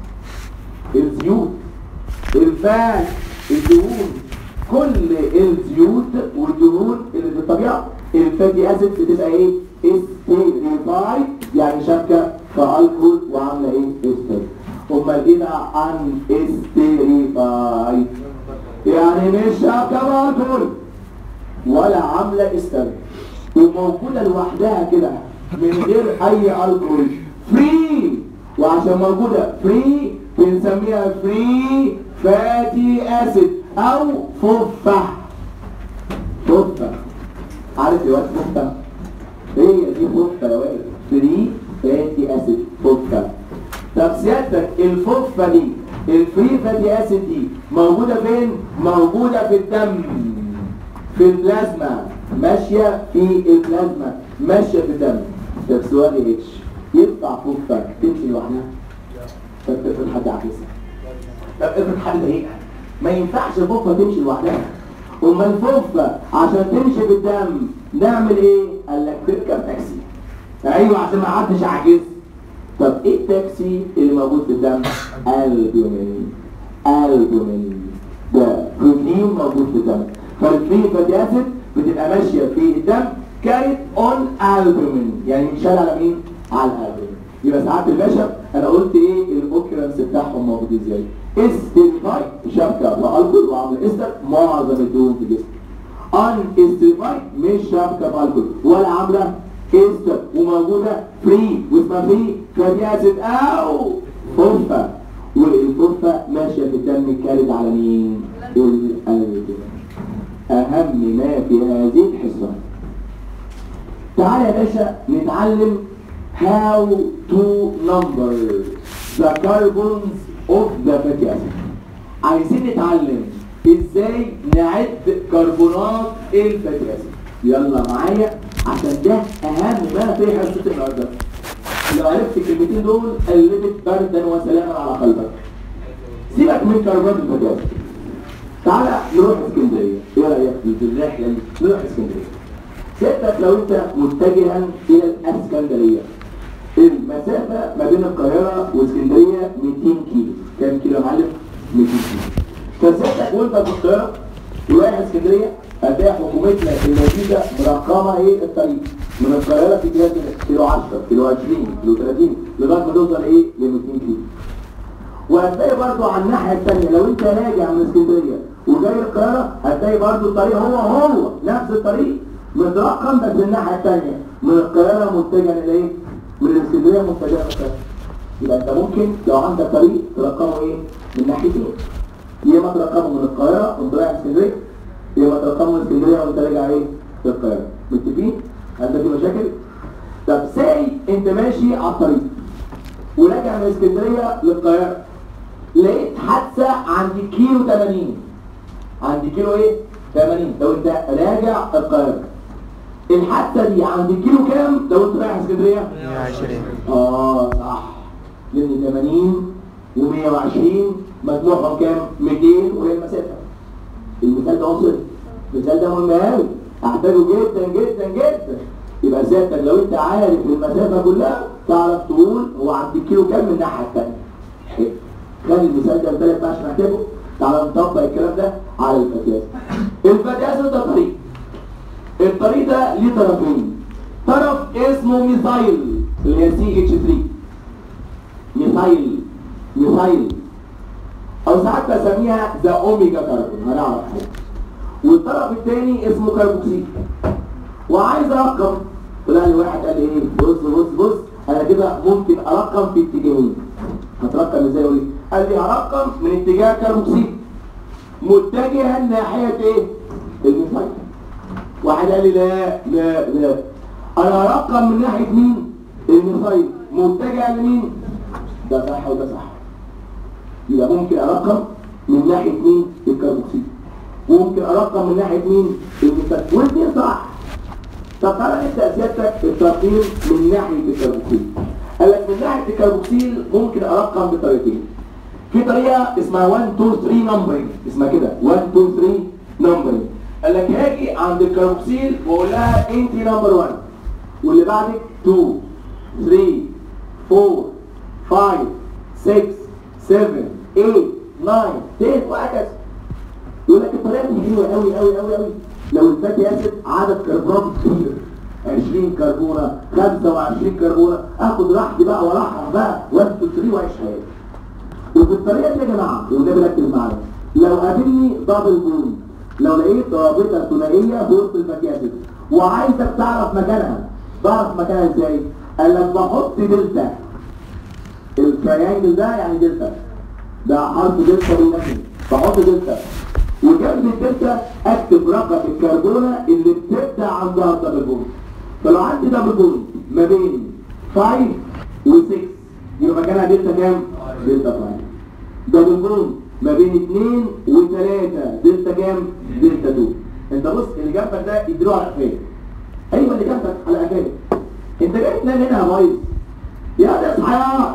الزيوت الفات الدهون كل الزيوت والدهون اللي في الطبيعه الفاتي اسيد بتبقى ايه استيريفايد يعني شابكه في الكحول وعامله ايه استر امال ايه بقى عن استيريفايد يعني مش شابكه بالكحول ولا عامله استر وموجوده لوحدها كده من غير اي الكحول فري وعشان موجوده فري بنسميها فري فاتي اسيد او فوفة فوفة عارف يا واد فوفة هي دي فوفة يا واد فري فاتي اسيد فوفة طب سيادتك الفوفة دي الفري فاتي اسيد دي موجودة فين؟ موجودة في الدم في البلازما ماشية في البلازما ماشية في الدم طب سؤال يا اتش ينفع فوفة تمشي لوحدها؟ طب افرض حد عكسها طب افرض حد ضايقها ما ينفعش الفوفة تمشي لوحدها اما الفوفة عشان تمشي بالدم نعمل ايه؟ قال لك تركب تاكسي ايوه عشان ما حدش عاجز طب ايه التاكسي اللي موجود في الدم؟ البومين البومين ده بروتين موجود في الدم فالفري فاتي اسيد بتبقى ماشيه في الدم كاريت اون البومين يعني شال على مين؟ على الالبومين يبقى ساعات الباشا انا قلت ايه الاوكرنس بتاعهم موجود ازاي استيفاي شبكه بالكول وعامله استر معظم الدهون في الجسم ان استيفاي مش شبكه بالكول ولا عامله استر وموجوده فري واسمها فري فاتي اسيد او فوفا والفوفا ماشيه في الدم كارد على مين القلب اهم ما في هذه الحصه تعالى يا باشا نتعلم how to number the carbons of the fatty acid عايزين نتعلم ازاي نعد كربونات الفاتي اسيد يلا معايا عشان ده اهم ما في حصه النهارده لو عرفت الكلمتين دول قلبت بردا وسلاما على قلبك سيبك من كربونات الفاتي اسيد تعالى نروح اسكندريه ايه رايك في الرحله دي نروح اسكندريه سيبك لو انت متجها الى الاسكندريه المسافة ما بين القاهرة واسكندرية 200 كيلو كام كيلو يا معلم؟ 200 كيلو فسيادتك وانت في القاهرة ورايح اسكندرية هتلاقي حكومتنا اللذيذة مرقمة ايه الطريق من القاهرة في كيلو كيلو 10 كيلو 20 كيلو 30 لغاية ما توصل ايه ل 200 كيلو وهتلاقي برضو على الناحية الثانية لو انت راجع من اسكندرية وجاي القاهرة هتلاقي برضو الطريق هو هو نفس الطريق مترقم بس الناحية الثانية من القاهرة متجه الى ايه؟ من الاسكندريه متجهه للقاهره يبقى انت ممكن لو عندك طريق ترقمه ايه من ناحيتين يا اما ترقمه من القاهره وانت رايح اسكندريه يا اما ترقمه من اسكندريه وانت راجع ايه للقاهره متفقين هل ده في مشاكل طب ساي انت ماشي على الطريق وراجع من اسكندريه للقاهره لقيت حادثه عند كيلو 80 عند كيلو ايه 80 لو انت راجع القاهره الحادثه دي عند كيلو كام لو انت رايح اسكندريه 120 اه صح لان 80 و120 مجموعهم كام 200 وهي المسافه المثال ده وصل المثال ده مهم قوي احتاجه جدا جدا جدا يبقى سيادتك لو انت عارف المسافه كلها تعرف تقول هو عند الكيلو كام من الناحيه الثانيه خلي المثال ده البلد بقى عشان احتاجه تعالى نطبق الكلام ده على الفتيات الفتيات ده طريق الطريق ده ليه طرفين طرف اسمه ميثايل اللي هي سي اتش 3 ميثايل ميثايل او ساعات بسميها ذا اوميجا كاربون هنعرف حاجه والطرف الثاني اسمه كربوكسيل وعايز ارقم طلع لي واحد قال لي ايه بص بص بص انا كده ممكن ارقم في اتجاهين هترقم ازاي يقول لي قال لي هرقم من اتجاه كربوكسيل متجها ناحيه ايه الميثايل واحد قال لي لا لا لا انا هرقم من ناحيه مين الميثايل متجه لمين ده صح وده صح يبقى ممكن ارقم من ناحيه مين الكربوكسيل وممكن ارقم من ناحيه مين الميثايل والاثنين صح طب تعالى نبدا سيادتك الترقيم من ناحيه الكربوكسيل قال لك من ناحيه الكربوكسيل ممكن ارقم بطريقتين في طريقه اسمها 1 2 3 نمبرنج اسمها كده 1 2 3 نمبرنج قال لك هاجي عند الكربوكسيل واقول لها انت نمبر 1 واللي بعدك 2 3 4 5 6 7 8 9 10 وهكذا يقول لك الطريقه دي حلوه قوي قوي قوي قوي لو الفاتي اسيد عدد كربونات كتير 20 كربونه 25 كربونه اخد راحتي بقى وراحه بقى 1 2 3 واعيش حياتي وفي الطريقه دي يا جماعه وده بركز معايا لو قابلني دبل بوند لو لقيت رابطه ثنائيه بوسط الفاتي اسيد وعايزك تعرف مكانها بعرف مكانها ازاي؟ قال لك بحط دلتا التريانجل ده يعني دلتا ده حرف دلتا بالنسبه بحط دلتا وجنب الدلتا اكتب رقم الكربونه اللي بتبدا عندها دبل بوند فلو عندي دبل بوند ما بين 5 و6 يبقى مكانها دلتا كام؟ دلتا 5 دبل بوند ما بين 2 و3 دلتا كام؟ دلتا 2 انت بص اللي جنبك ده يديله على قفاك ايوه اللي جنبك على قفاك انت جاي تنام هنا يا بايظ يا تصحى يا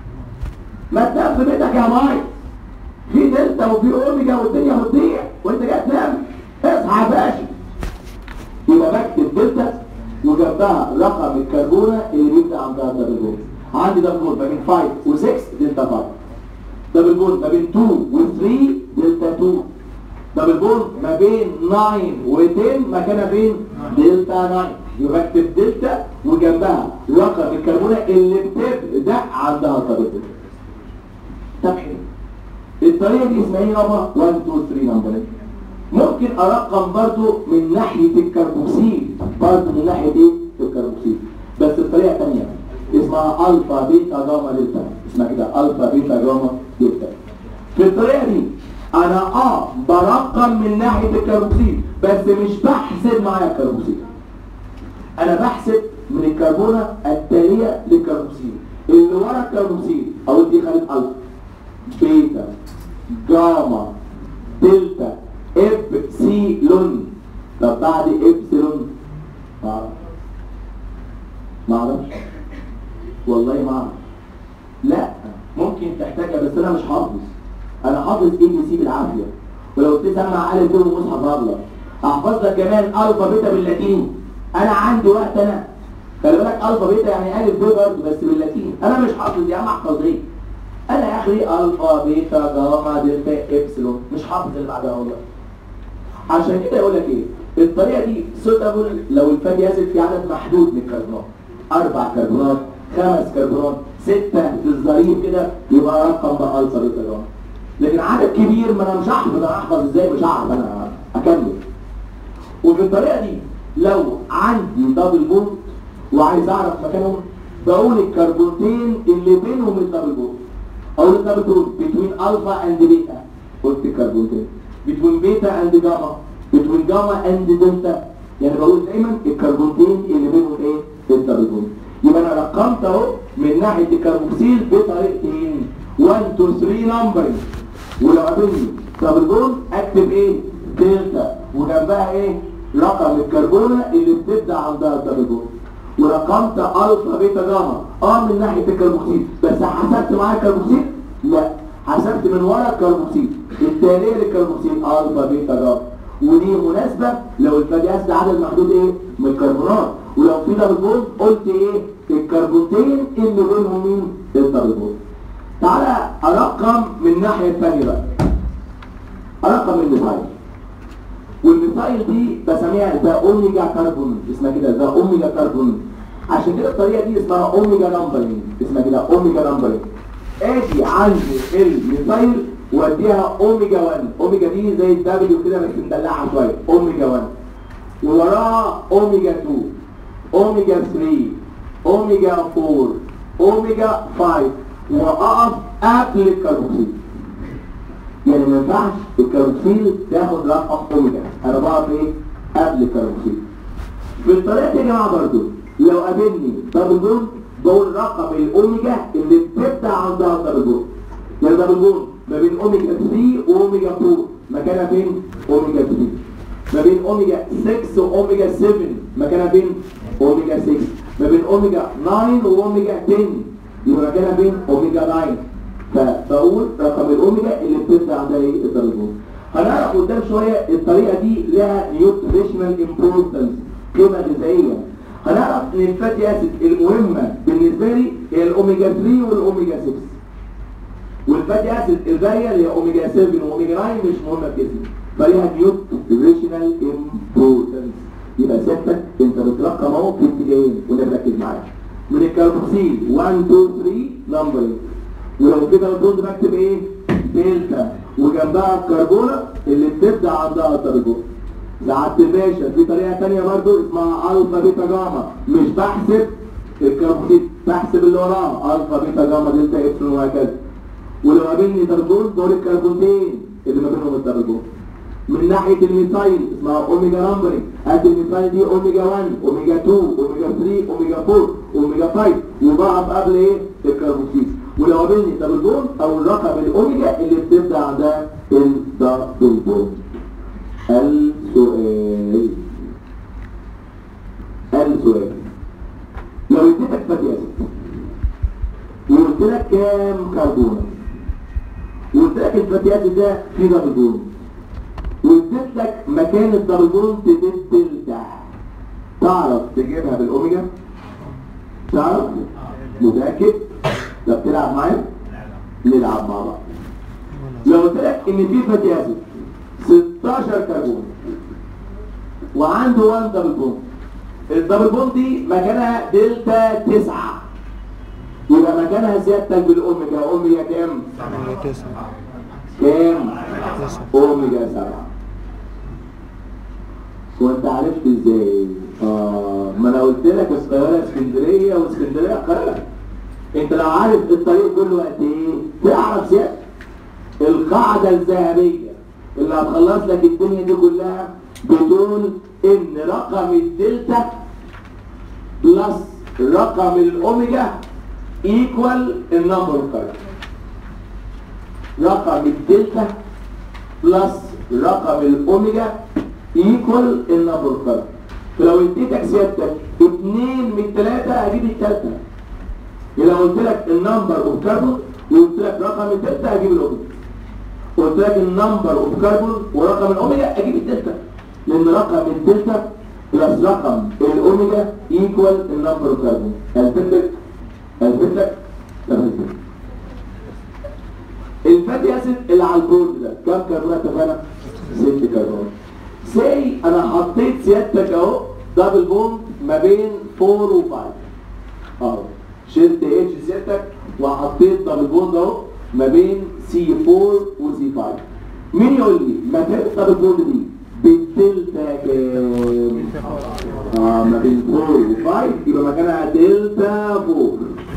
ما تنام في بيتك يا بايظ في دلتا وفي اوميجا والدنيا بتضيع وانت جاي تنام اصحى يا باشا يبقى بكتب دلتا وجنبها رقم الكربونه اللي بيبدا عندها دبل بوند عندي دبل بوند ما بين 5 و6 دلتا 5 دبل بوند ما بين 2 و3 دلتا 2 دبل بوند ما بين 9 و10 مكانها فين دلتا 9 يبقى بكتب دلتا وجنبها رقم الكربونه اللي بتبدا عندها دبل بوند طب حلو الطريقه دي اسمها ايه يابا 1 2 3 نمبر ممكن ارقم برضو من ناحيه الكربوكسيل برضو من ناحيه ايه الكربوكسيل بس بطريقه ثانيه اسمها الفا بيتا جاما دلتا اسمها كده الفا بيتا جاما دلتا في الطريقه دي انا اه برقم من ناحيه الكربوكسيل بس مش بحسب معايا الكربوكسيل انا بحسب من الكربونه التاليه للكربوكسيل اللي ورا الكربوكسيل او دي خليط الفا بيتا جاما دلتا ابسيلون طب بعد ابسيلون ما اعرفش ما اعرفش والله ما اعرف لا ممكن تحتاجها بس انا مش حافظ انا حافظ اي بي سي بالعافيه ولو تسمع الف ب مصحف هبله احفظ لك كمان الفا بيتا باللاتيني انا عندي وقت انا خلي بالك الفا بيتا يعني الف ب برضه بس باللاتيني انا مش حافظ يا عم احفظ ايه انا يا اخي الفا بيتا جاما دلتا ابسلون مش حافظ اللي بعدها والله عشان كده يقول لك ايه الطريقه دي سوتابل لو الفاتي اسيد في عدد محدود من الكربونات اربع كربونات خمس كربونات سته بالظريف كده يبقى رقم بقى الفا بيتا جاما لكن عدد كبير ما انا مش هحفظ انا احفظ ازاي مش هعرف انا اكمل وفي الطريقه دي لو عندي دبل بوند وعايز اعرف مكانهم بقول الكربونتين اللي بينهم الدبل بوند اقول الدبل بوند بتوين الفا اند بيتا قلت الكربونتين بتوين بيتا اند جاما بتوين جاما اند دلتا يعني بقول دايما الكربونتين اللي بينهم ايه الدبل بوند يبقى انا رقمت اهو من ناحيه الكربوكسيل بطريقتين 1 2 3 نمبرنج ولو قابلني دبل بوند اكتب ايه دلتا وجنبها ايه رقم الكربونه اللي بتبدا عندها الدبل بوند ورقمت الفا بيتا جاما اه من ناحيه الكربوكسيل بس حسبت معايا الكربوكسيل لا حسبت من ورا الكربوكسيل التاليه للكربوكسيل الفا بيتا جاما ودي مناسبه لو الفاتي اسيد عدد محدود ايه من الكربونات ولو في دبل بوند قلت ايه الكربونتين اللي بينهم مين الدبل بوند تعالى ارقم من الناحيه الثانيه بقى ارقم الميثايل والميثايل دي بسميها ذا اوميجا كربون اسمها كده ذا اوميجا كربون عشان كده الطريقه دي اسمها اوميجا نمبرنج اسمها كده اوميجا نمبرنج اجي عندي الميثايل واديها اوميجا 1 اوميجا دي زي الدبليو كده بس مدلعه شويه اوميجا 1 ووراها اوميجا 2 اوميجا 3 اوميجا 4 اوميجا 5 واقف قبل الكربوكسيل يعني ما ينفعش الكربوكسيل تاخد رقم اوميجا انا بقف ايه قبل الكربوكسيل في الطريقه دي يا جماعه برضو لو قابلني دبل بوند بقول رقم الاوميجا اللي بتبدا عندها دبل بوند يعني دبل بوند ما بين اوميجا 3 واوميجا 4 مكانها فين اوميجا 3 ما بين اوميجا 6 واوميجا 7 مكانها فين اوميجا 6 ما بين اوميجا 9 واوميجا 10 يبقى مكانها فين اوميجا 9 فبقول رقم الاوميجا اللي بتبدا عندها ايه الدرجات هنعرف قدام شويه الطريقه دي لها نيوتريشنال امبورتنس قيمه غذائيه هنعرف ان الفاتي اسيد المهمه بالنسبه لي هي الاوميجا 3 والاوميجا 6 والفاتي اسيد الباقيه اللي هي اوميجا 7 واوميجا 9 مش مهمه في جسمي فليها نيوتريشنال امبورتنس يبقى سيادتك انت بترقم اهو في اتجاهين وده مركز معايا من الكاربوكسيل 1 2 3 نمبرنج ولو كده البوند بكتب ايه دلتا وجنبها الكربونه اللي بتبدا عندها الدرجات ساعات الباشا في طريقه ثانيه برضو اسمها الفا بيتا جاما مش بحسب الكربوكسيل بحسب اللي وراها الفا بيتا جاما دلتا ابسلون وهكذا ولو قابلني درجون دول الكربونتين اللي ما بينهم الدرجات من ناحيه الميثايل اسمها اوميجا نمبرنج هات الميثايل دي اوميجا 1 اوميجا 2 اوميجا 3 اوميجا 4 اوميجا 5 وبقف قبل ايه الكربوكسيل ولو قابلني دبل بون او الرقم الاوميجا اللي بتبدا عندها الدبل بون السؤال السؤال لو اديتك فاتي اسيد وقلت لك كام كربونه وقلت لك الفاتي اسيد ده فيه دبل بون واديت لك مكان الدبل بون تدلتا تعرف تجيبها بالاوميجا تعرف متاكد ده بتلعب معايا نلعب مع بعض لو قلت لك ان في فاتي اسيد 16 كربون وعنده 1 دبل بون الدبل بون دي مكانها دلتا 9 يبقى مكانها سيادتك بالاوميجا اوميجا كام هي تسعة كام تسعة اوميجا 7 وانت عرفت ازاي اه ما انا قلت لك القاهره اسكندريه واسكندريه القاهره انت لو عارف الطريق كله قد ايه تعرف سيادتك القاعده الذهبيه اللي هتخلص لك الدنيا دي كلها بتقول ان رقم الدلتا بلس رقم الاوميجا ايكوال النمبر كارد رقم الدلتا بلس رقم الاوميجا ايكوال النمبر كارد فلو اديتك سيادتك اثنين من ثلاثة هجيب الثالثة لو قلت لك النمبر اوف كاربون وقلت لك رقم الدلتا هجيب الاوميجا قلت لك النمبر اوف كاربون ورقم الاوميجا اجيب الدلتا لان رقم الدلتا بلس رقم الاوميجا ايكوال النمبر اوف كاربون هثبت لك هثبت لك تمام الفاتي اسيد اللي على البورد ده كام كربون اتفقنا؟ ست كربون سي انا حطيت سيادتك اهو دبل بوند ما بين 4 و 5 اهو شلت اتش سيادتك وحطيت دبل بوند اهو ما بين سي 4 وسي 5 مين يقول لي مكان الدبل بوند دي بالدلتا كام؟ اه ما بين 4 و 5 يبقى مكانها دلتا 4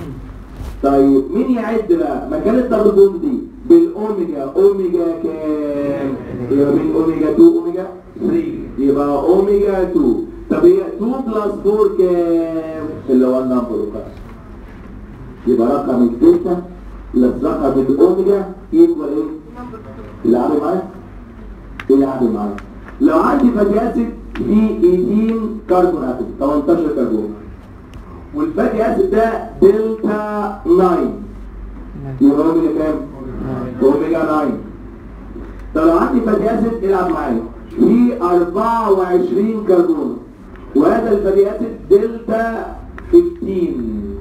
طيب مين يعد بقى مكان الدبل بوند دي بالاوميجا اوميجا كام يبقى بين اوميجا 2 اوميجا 3 يبقى اوميجا 2 طب هي 2 بلس 4 كام اللي هو النمبر بقى يبقى رقم الدلتا بلس رقم الاوميجا يكوال ايه العبي معايا العبي معايا لو عندي فاتي اسيد فيه 18 كربون اتوم 18 كربون والفاتي اسيد ده دلتا 9 يبقى اوميجا كام اوميجا 9 طب لو عندي فاتي اسيد العب معايا في 24 كربون وهذا الفاتي اسيد دلتا 15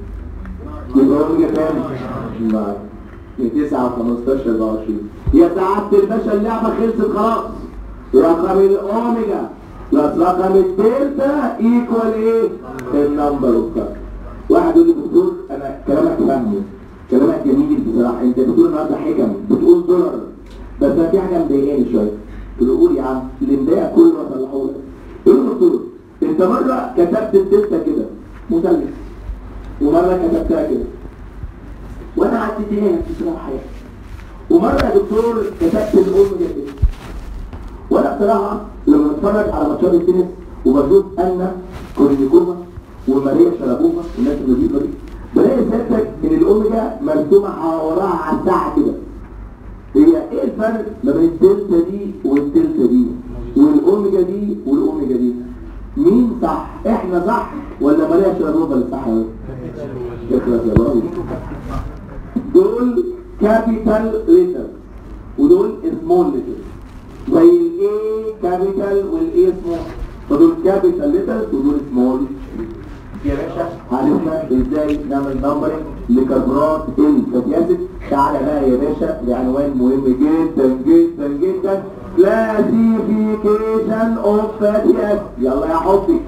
يبقى اوميجا كام 9 9 15 24 يا سعاده الباشا اللعبه خلصت خلاص رقم الاوميجا بلس رقم الدلتا ايكوال ايه النمبر اوف كارب واحد يقول لي دكتور انا كلامك فاهمه كلامك جميل بصراحه انت بتقول النهارده حكم بتقول دولار بس انا في حاجه مضايقاني شويه قلت له قول يا عم اللي مضايقك كله اصلحه لك قلت له دكتور انت مره كتبت الدلتا كده مثلث ومره كتبتها كده وانا عديتها لك بصراحه يعني ومره يا دكتور كتبت الاوميجا كده وانا بصراحه لما بتفرج على ماتشات التنس وبشوف انا كورنيكوفا وماريا شرابوفا والناس النظيفه دي بلاقي سيادتك ان الاوميجا مرسومه وراها على الساعه كده هي ايه الفرق ما بين الدلتا دي والدلتا دي والاوميجا دي والاوميجا دي مين صح احنا صح ولا ماليا شرابوبه اللي صح اهي اقرا يا راجل دول كابيتال ليتر ودول سمول ليتر زي الاي كابيتال والاي سمول فدول كابيتال ليتر ودول سمول يا باشا عرفنا ازاي نعمل نمبرنج لكربونات الفاتي اسيد تعالى بقى يا باشا لعنوان مهم جدا جدا جدا كلاسيفيكيشن اوف فاتي اسيد يلا يا حبي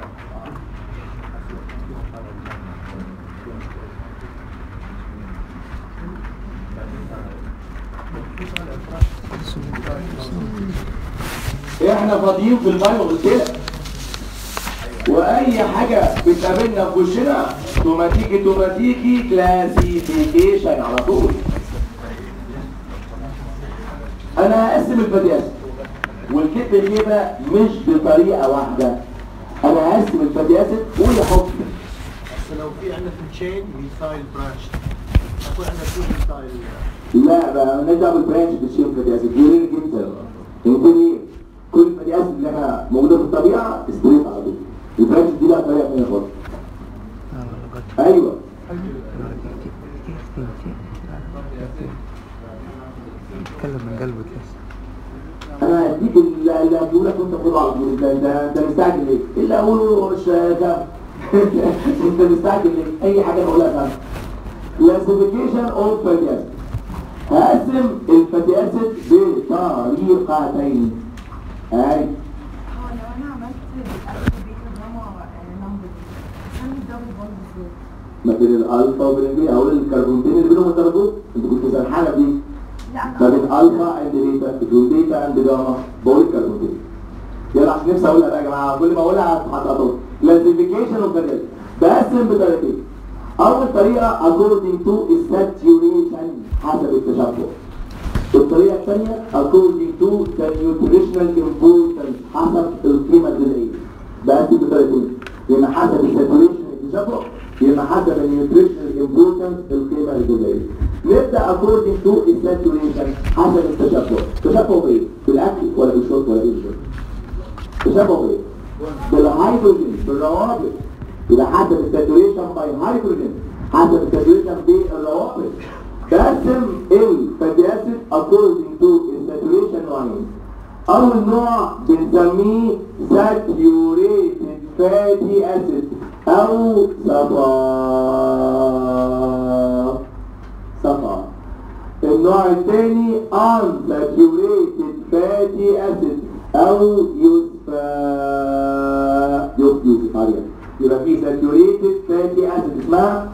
احنا فاضيين في البايو كده واي حاجة بتقابلنا في وشنا توماتيكي توماتيكي كلاسيفيكيشن على طول انا هقسم الفاتي اسيد والكتب الجيبة مش بطريقة واحدة انا هقسم الفاتي اسيد قول يا حب بس لو في عندنا في التشين ميثايل برانش يكون عندنا تو ميثايل لا بقى مالناش دعوه بالبرانش بالشيم فاتي اسيد يورينيك جدا يقول ايه كل الفاتي اسيد اللي انا موجوده في الطبيعه ستريت على طول البرانش دي لها طريقه ثانيه خالص ايوه اتكلم من قلبك يا انا هديك اللي اللي هديه لك وانت خده على طول ده انت انت مستعجل ليه؟ إيه اللي اقوله مش فاهم انت مستعجل ليه؟ اي حاجه بقولها فاهم كلاسيفيكيشن اوف فاتي اسيد هقسم الفاتي اسيد بطريقتين اي هو لو انا عملت الاكل بيكربونو نمبر سمي الدبل بوند ازاي؟ ما بين الالفا وبين البيتا او الكربونتين اللي بينهم الترابط انت كنت سرحانه دي لا ما بين الفا اند بيتا بين بيتا اند جاما بقول الكربونتين يلا عشان نفسي اقولها بقى يا جماعه كل ما اقولها هتقطعوا كلاسيفيكيشن اوف فاتي بقسم بطريقتين اول طريقه according to saturation حسب التشبع الطريقه الثانيه according to the nutritional importance حسب القيمه الغذائيه بقسم بطريقتين يا اما حسب الساتوريشن التشبع يا اما حسب النيوتريشنال امبورتنس القيمه الغذائيه نبدا according to saturation حسب التشبع تشبع بايه؟ بالاكل ولا بالشرب ولا بالشرب تشبه بايه؟ بالهيدروجين بالروابط يبقى حسب الساتوريشن باي هيدروجين حسب الساتوريشن بالروابط بقسم الفاتي اسيد according to الساتوريشن نوعين اول نوع بنسميه saturated fatty acid او صفا صفا النوع الثاني unsaturated fatty acid او يوسفا يوسف يوسف عليها يبقى في saturated fatty acid اسمها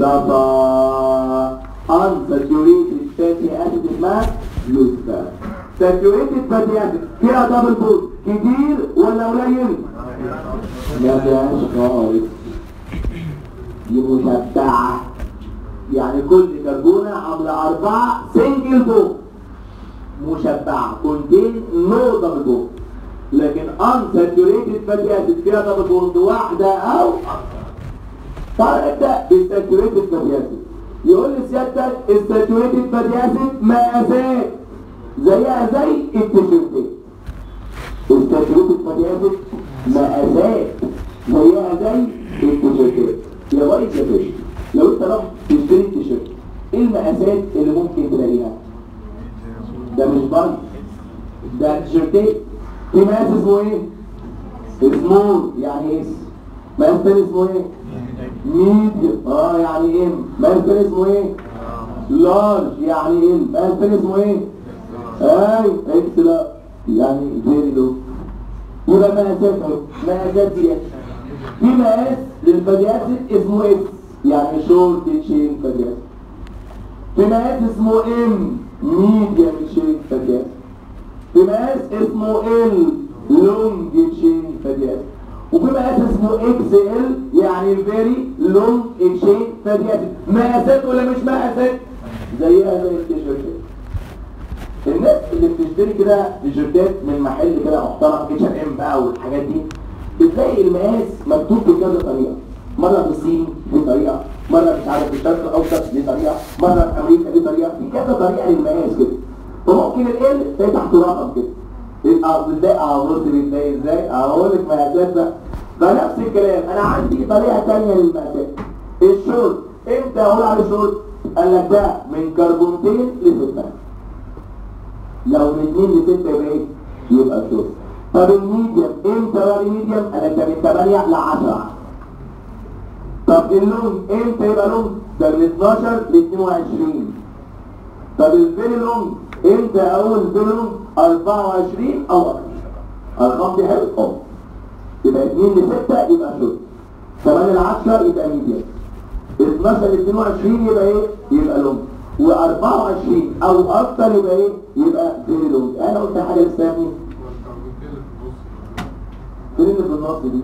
صفا unsaturated fatty acid اسمها يوسفا saturated fatty acid فيها دبل بوند كتير ولا قليل؟ ما فيهاش خالص دي مشبعة يعني كل كربونة عاملة أربعة سنجل بوند مشبعة كونتين نو دبل بوند لكن unsaturated fatty acid فيها دبل بوند واحدة أو تعال نبدأ بالساتوريتد فاتي اسيد يقول لي سيادتك الساتوريتد فاتي اسيد مقاسات زيها زي التيشيرتات الساتوريتد فاتي اسيد مقاسات زيها زي التيشيرتات يا بايظ يا باشا لو انت رحت تشتري التيشيرت ايه المقاسات اللي ممكن تلاقيها؟ ده مش بايظ ده تيشيرتات في مقاس اسمه ايه؟ سمول يعني ايه؟ مقاس تاني اسمه ايه؟ ميديوم اه يعني ام مقاس تاني اسمه ايه؟ لارج يعني ام مقاس تاني اسمه ايه؟ اي اكس لا يعني فيري لو يبقى مقاسات اهو مقاسات دي في مقاس للفاتي اسيد اسمه اس يعني شورت تشين فاتي اسيد في مقاس اسمه ام ميديوم تشين فاتي اسيد في مقاس اسمه ال لونج تشين فاتي اسيد وفي مقاس اسمه اكس ال يعني الفيري لونج تشين فاتي اسيد مقاسات ولا مش مقاسات زيها زي التيشيرتات الناس اللي بتشتري كده تيشيرتات من محل كده محترم اتش ام بقى والحاجات دي بتلاقي المقاس مكتوب بكذا طريقه مره في الصين دي طريقه مره مش عارف في الشرق الاوسط دي طريقه مره في امريكا دي طريقه في كذا طريقه للمقاس كده وممكن ال تلاقي تحته رقم كده يبقى ازاي ابص ازاي ازاي اقول لك مقاسات بقى فنفس الكلام انا عندي طريقه ثانيه للمقاسات الشورت امتى اقول عليه شورت قال لك ده من كربونتين لسته لو من 2 ل 6 يبقى ايه يبقى شورت طب الميديم امتى بقى الميديم قال لك ده من 8 ل 10 طب اللون امتى يبقى لون ده من 12 ل 22 طب الفيري لونج امتى اول فيري لونج 24 او اكتر ارقام دي حلوه اه يبقى 2 ل 6 يبقى شورت 8 ل 10 يبقى ميديم 12 ل 22 يبقى ايه يبقى لونج و24 او اكتر يبقى ايه يبقى فيري لونج انا قلت حاجه لسه يا ابني فين اللي في النص دي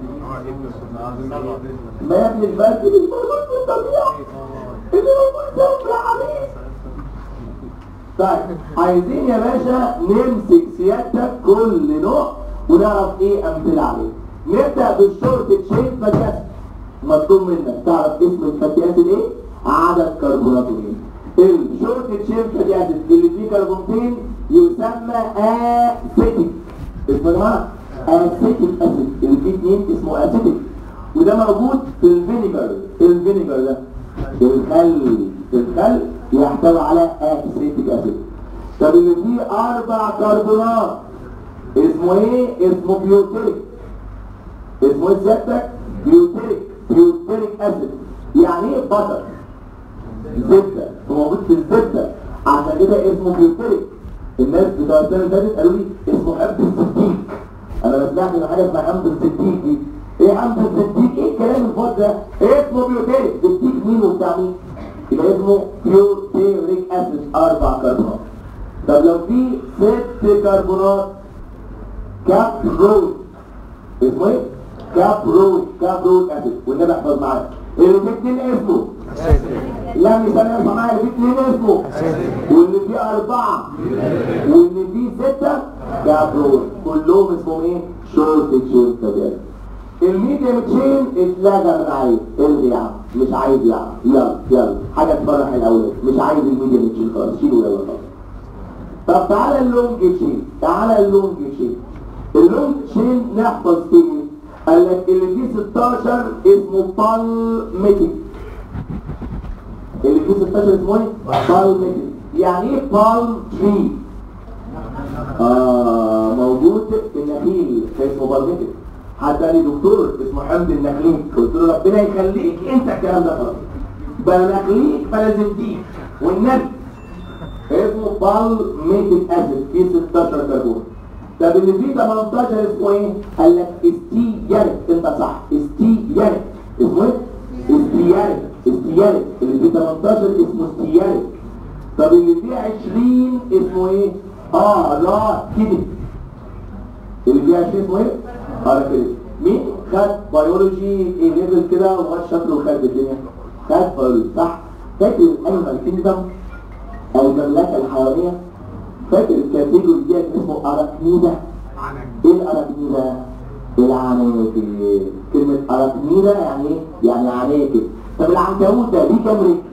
ما يا ابني البلد اللي موجود في الطبيعه اللي موجود ده يا حبيبي طيب عايزين يا باشا نمسك سيادتك كل نوع ونعرف ايه امثله عليه نبدا بالشورت تشين فاتي اسيد مطلوب منك تعرف اسم الفاتي اسيد ايه عدد كربوناته ايه الشورت تشين فاتي اسيد اللي فيه كربونتين يسمى اسيتيك اسمه يا جماعه اسيتيك اسيد اللي فيه اثنين اسمه اسيتيك وده موجود في الفينيجر الفينيجر ده الخل الخل يحتوي على اسيتيك اسيد طب اللي فيه اربع كربونات اسمه ايه اسمه بيوتيريك اسمه ايه سيادتك بيوتيريك بيوتيريك اسيد يعني ايه بطر زبده موجود في الزبده عشان كده اسمه بيوتيريك الناس بتوع السنه اللي فاتت قالوا لي اسمه حمض الصديق انا ما سمعتش عن حاجه اسمها حمض الصديق دي ايه حمض الصديق ايه الكلام الفاضي ده اسمه بيوتيريك صديق مين وبتاع مين يبقى اسمه بيوتيريك اسيد اربع كربونات طب لو في ست كربونات كاب رود اسمه ايه؟ كاب رود كاب رود اسيد والنبي احفظ معايا اللي في اتنين اسمه لا مش انا اسمع معايا اللي في اتنين اسمه واللي فيه اربعه واللي فيه سته كاب رود كلهم اسمهم ايه؟ شورت تشين كده الميديم تشين اتلغى من عايز اللي يا عم مش عايز يا عم يلا يلا حاجه تفرح الاولاد مش عايز الميديم تشين خالص شيله يلا خالص طب تعالى اللونج تشين تعالى اللونج تشين اللونج تشين نحفظ فيه قال لك اللي فيه 16 اسمه بالميتيك اللي فيه 16 اسمه ايه؟ بالميتيك يعني ايه بال تري؟ آه موجود في النخيل اسمه بالميتيك حتى قال لي دكتور اسمه حمد النخليك قلت له ربنا يخليك انت الكلام ده خلاص بنخليك فلازم تيجي والنبي اسمه بالميتيك اسيد فيه 16 كربون طب اللي فيه 18 اسمه ايه؟ قال لك استيارك انت صح استيارك اسمه ايه؟ استيارك استيارك اللي فيه 18 اسمه استيارك طب اللي فيه 20 اسمه ايه؟ اه لا كده اللي فيه 20 اسمه ايه؟ اه لا كده مين خد بيولوجي ايه ليفل كده وهو شاطر وخد الدنيا خد بيولوجي صح؟ فاكر الانيمال كينجدم او المملكه الحيوانيه فاكر الكاتيجوري دي اسمه اراكنيدا ايه الاراكنيدا العناكب كلمة اراكنيدا يعني ايه؟ يعني عناكب طب العنكبوت ده دي كام رجل؟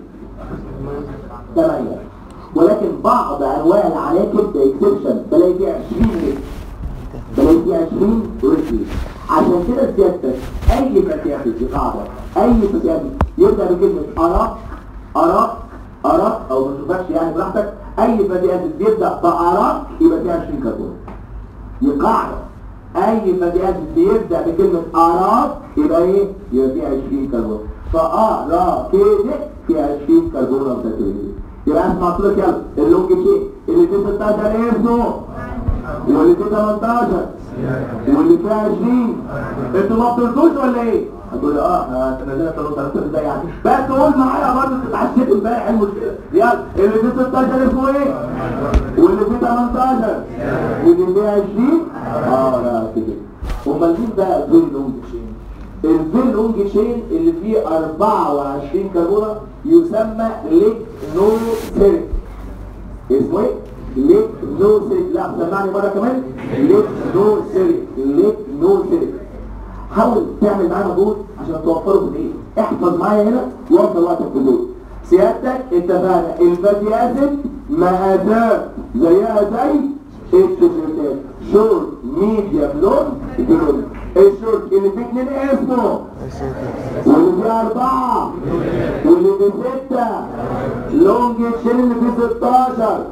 ثمانية ولكن بعض انواع العناكب ده اكسبشن بلاقي فيه 20 رجل بلاقي فيه 20 رجل عشان كده سيادتك اي فتيات دي قاعدة اي فتيات يبدأ بكلمة اراك اراك اراك او ما تشوفكش يعني براحتك اي فاتي اسيد بيبدا باراك يبقى فيه 20 كربون يقاعده اي فاتي اسيد بيبدا بكلمه اراك يبقى ايه يبقى فيه 20 كربون فارا كده فيه 20 كربون او تكريم يبقى اسمع لك يلا اللونج تشين اللي فيه 16 ايه اسمه واللي فيه 18 واللي فيه 20 انتوا ما بتردوش ولا ايه هتقول لي اه احنا تنزلنا في الوتر ده يعني بس قول معايا برضه انت اتعشيت امبارح ايه المشكله يلا اللي فيه 16 اسمه ايه واللي فيه 18 واللي فيه 20 اه لا كده امال مين بقى الفيل لونج تشين الفيل لونج تشين اللي فيه 24 كربونه يسمى ليك نو سيرك اسمه ايه ليك نو سيرك لا سمعني مره كمان ليك نو سيرك ليك نو سيرك حاول تعمل معاه مجهود عشان توفره في الايه احفظ معايا هنا وافضل وقتك في دول سيادتك اتفقنا الفاتي اسيد مقاسات زيها زي التيشيرتات شورت ميديم لون جرون الشورت اللي فيه اتنين اسمه واللي فيه أربعة واللي فيه ستة لونج تشيل اللي فيه 16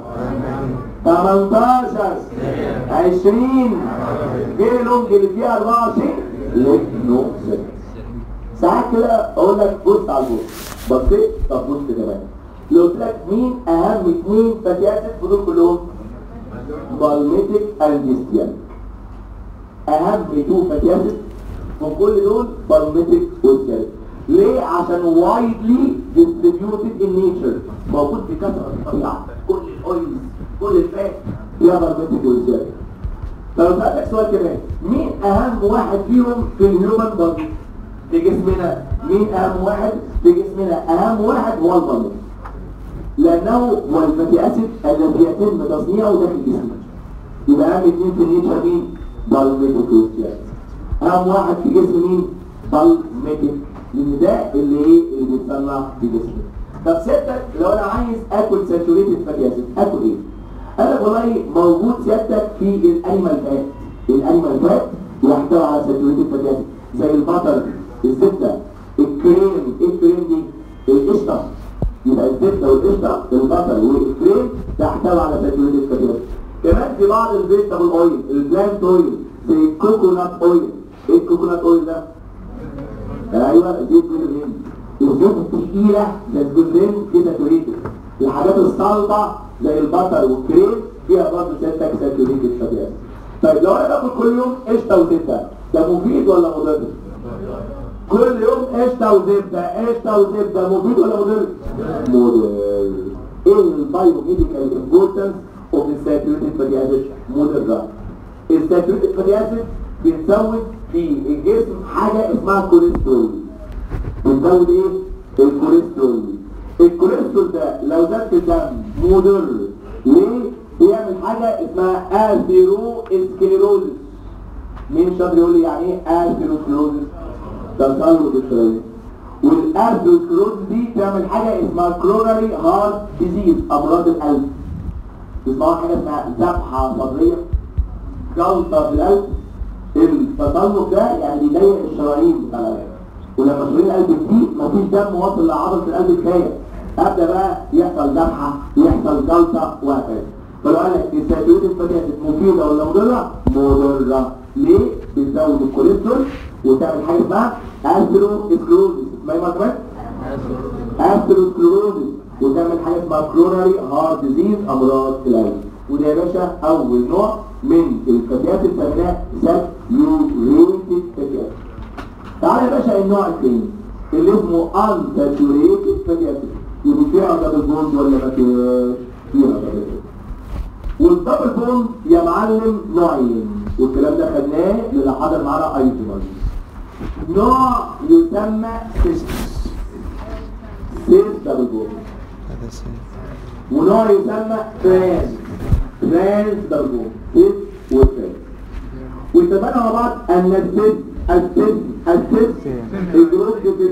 18 20 غير اللونج اللي فيه 24 ليك نو ست ساعات كده اقول لك بص على البوست بصيت طب بص كمان لو قلت لك مين اهم اثنين فاتي اسيد في دول كلهم بالميتك اندستيان اهم تو فاتي اسيد من كل دول بالميتك والسيل ليه عشان وايدلي ديستريبيوتد ان نيتشر موجود في كثره الطبيعه كل الاويلز كل الفات فيها بالميتك والسيل لو سألتك سؤال كمان مين أهم واحد فيهم في الهيومن بودي في جسمنا مين أهم واحد في جسمنا أهم واحد هو البلد لأنه هو الفاتي أسيد الذي يتم تصنيعه داخل جسمنا يبقى أهم اثنين في النيتشر مين بالميتوكروسيات أهم واحد في جسم مين بالميتك لأن ده اللي إيه اللي بيتصنع في جسمنا طب سيادتك لو أنا عايز آكل ساتوريتد فاتي أسيد آكل إيه؟ قال لك والله موجود سيادتك في الانيمال فات الانيمال فات يحتوي على ساتوريتد فاتي اسيد زي البطر الزبده الكريم ايه الكريم دي القشطه يبقى الزبده والقشطه البطر والكريم تحتوي على ساتوريتد فاتي اسيد كمان في بعض الفيجيتابل اويل البلانت اويل زي الكوكونات اويل ايه الكوكونات اويل ده؟ ايوه زيت جوز الهند الزيوت الثقيله زي جوز الهند دي ساتوريتد الحاجات الصلبه زي البطر والكريم فيها برضه سيادتك ساتوريتد فاتي اسيد طيب لو انا باكل كل يوم قشطه وزبده ده مفيد ولا مضر؟ كل يوم قشطه وزبده قشطه وزبده مفيد ولا مضر؟ مضر ايه البايو ميديكال امبورتنس اوف الساتوريتد فاتي اسيد؟ مضره الساتوريتد فاتي اسيد بنزود في الجسم حاجه اسمها كوليسترول بنزود ايه؟ الكوليسترول الكوليسترول ده لو زاد في الدم مضر ليه؟ بيعمل حاجة اسمها اثيرو اسكليروزس مين شاطر يقول لي يعني ايه اثيروسكليروزس؟ تسلط الشرايين والاثيروسكليروزس دي تعمل حاجة اسمها كرونري هارت ديزيز امراض القلب تسمعوا حاجة اسمها ذبحة صدرية جلطة في القلب التسلق ده يعني بيضيق الشرايين بتاع القلب ولما شرايين القلب تضيق مفيش دم واصل لعضلة القلب كفاية ابدا بقى يحصل ذبحه يحصل جلطه وهكذا فلو قال لك الساتوريتد فاتي اسيد مفيده ولا مضره؟ مضره ليه؟ بتزود الكوليسترول وتعمل حاجه اسمها اثيروسكلوروزس اسمها ايه كمان؟ اثيروسكلوروزس وتعمل حاجه اسمها كرونري هارت ديزيز امراض القلب وده يا باشا اول نوع من الفاتيات اللي سميناها ساتيوريتد فاتيات تعالى يا باشا النوع الثاني اللي اسمه unsaturated fatty acid يبقى فيها دبل بوند ولا ما فيهاش؟ فيها دبل بوند والدبل بوند يا معلم نوعين والكلام ده خدناه للي حضر معانا ايزومر نوع يسمى سيس سيس دبل بوند هذا سيد ونوع يسمى ترانس ترانس دبل بوند سيس وترانس واتفقنا مع بعض ان السيس السيس السيس الجروب في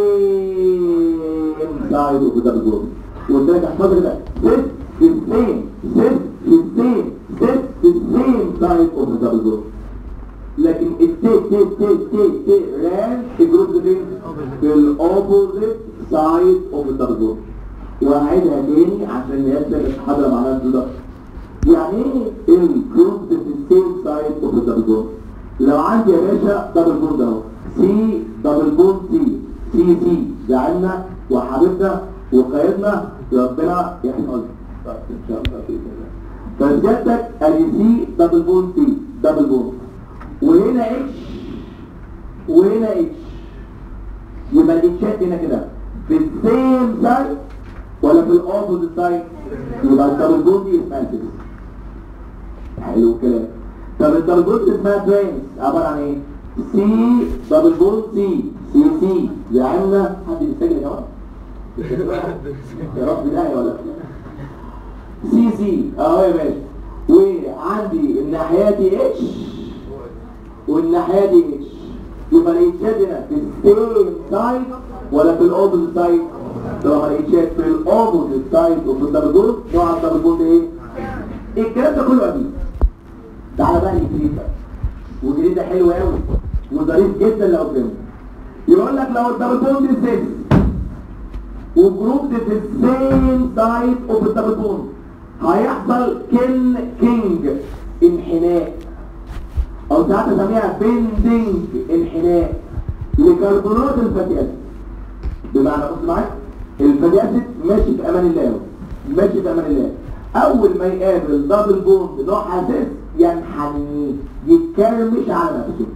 السيم سايد اوف ذا جروب وقلت لك احفظ كده سيت في السيم سيت في السيم سيت في السيم سايد اوف ذا جروب لكن التي تي تي تي تي ران الجروب ده فين؟ في الاوبوزيت سايد اوف ذا جروب وهعيدها تاني عشان الناس اللي حاضره معانا دلوقتي يعني ايه الجروب في السيم سايد اوف ذا جروب لو عندي يا باشا دبل بوند اهو سي دبل بوند سي سي سي زعلنا وحبيبنا وقائدنا ربنا يحفظنا طيب ان شاء الله باذن الله فسيادتك ادي سي دبل بوند سي دبل بوند وهنا اتش وهنا اتش يبقى الاتشات هنا كده في السيم سايد ولا في الاوبوزيت سايد يبقى الدبل بوند دي اسمها كده حلو الكلام طب الدبل بوند اسمها ترانس عباره عن ايه؟ سي دبل بوند سي سي سي زعلنا حد بيسجل يا جماعه يا رب ده ولا سي سي اهو يا باشا وعندي الناحيه دي اتش والناحيه دي اتش يبقى الاتشات هنا في السيم سايد ولا في الاوبوزيت سايد لو ما لقيتش في الاوبوزيت سايد اوف الدبل بوند نوع الدبل بوند ايه؟ الكلام ده كله قديم تعالى بقى الجديد بقى والجديد ده حلو قوي وظريف جدا لو فهمت يقول لك لو الدبل بوند سيس وجروب في السيم سايد اوف الدبل بوند هيحصل كن كينج انحناء او ساعات اسميها بيندنج انحناء لكربونات الفاتي اسيد بمعنى بص معايا الفاتي اسيد ماشي في امان الله ماشي في امان الله اول ما يقابل دبل بوند نوع حساس ينحني يتكرمش على نفسه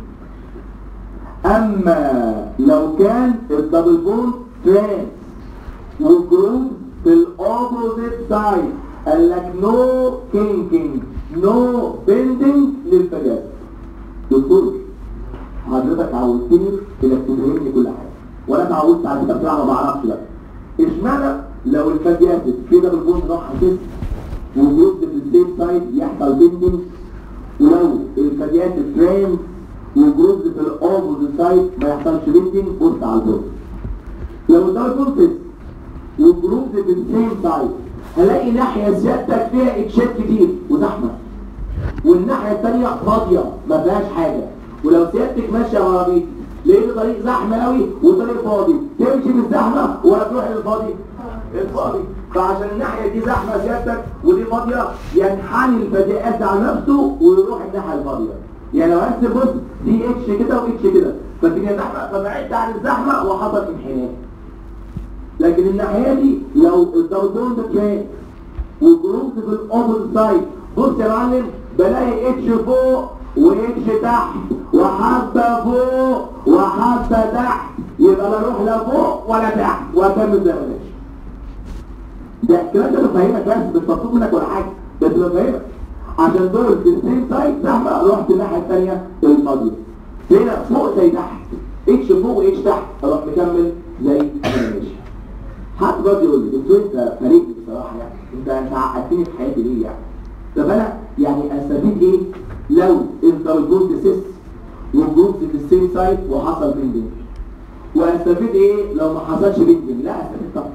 اما لو كان الدبل بوند ترانس وجروب في الاوبوزيت سايد قال لك نو كينكينج نو بيندنج للفجاج دكتور حضرتك عودتني انك تفهمني كل حاجه وانا اتعودت على فكره بصراحه ما بعرفش بقى اشمعنى لو الفجاج كده بالبوند نوع حساس وجروب في السيم سايد يحصل بيندنج ولو الفجاج ترانس وجروب في الاوبوزيت سايد ما يحصلش بيندنج بص على البوند لو ده كونتست وجروب في السيم سايد هلاقي ناحية سيادتك فيها اتشات كتير وزحمة والناحية التانية فاضية ما فيهاش حاجة ولو سيادتك ماشية عربيتي لقيت طريق زحمة قوي وطريق فاضي تمشي بالزحمة ولا تروح للفاضي الفاضي فعشان الناحية دي زحمة سيادتك ودي فاضية ينحني البديهات على نفسه ويروح الناحية الفاضية يعني لو هكتب بص دي اتش كده واتش كده فالدنيا زحمة فبعدت عن الزحمة وحصل انحناء لكن الناحية دي لو الدرجون ده كان وجروب في الاوبن سايد بص يا معلم بلاقي اتش فوق واتش تحت وحبة فوق وحبة تحت يبقى لا اروح لا فوق ولا تحت واكمل زي ما ماشي ده الكلام ده بفهمك بس مش مطلوب منك ولا حاجة بس بفهمك عشان دول في السيم سايد زحمة رحت الناحية الثانية الفاضية هنا فوق زي تحت اتش فوق واتش تحت اروح مكمل زي ما انا ماشي حد برضه يقول لي دكتور انت فريقي بصراحه يعني انت انت عقدتني في حياتي ليه يعني طب انا يعني استفيد ايه لو انت الجروب سيس والجروب في السيم سايت وحصل بيندنج واستفيد ايه لو ما حصلش بيندنج لا استفيد طبعا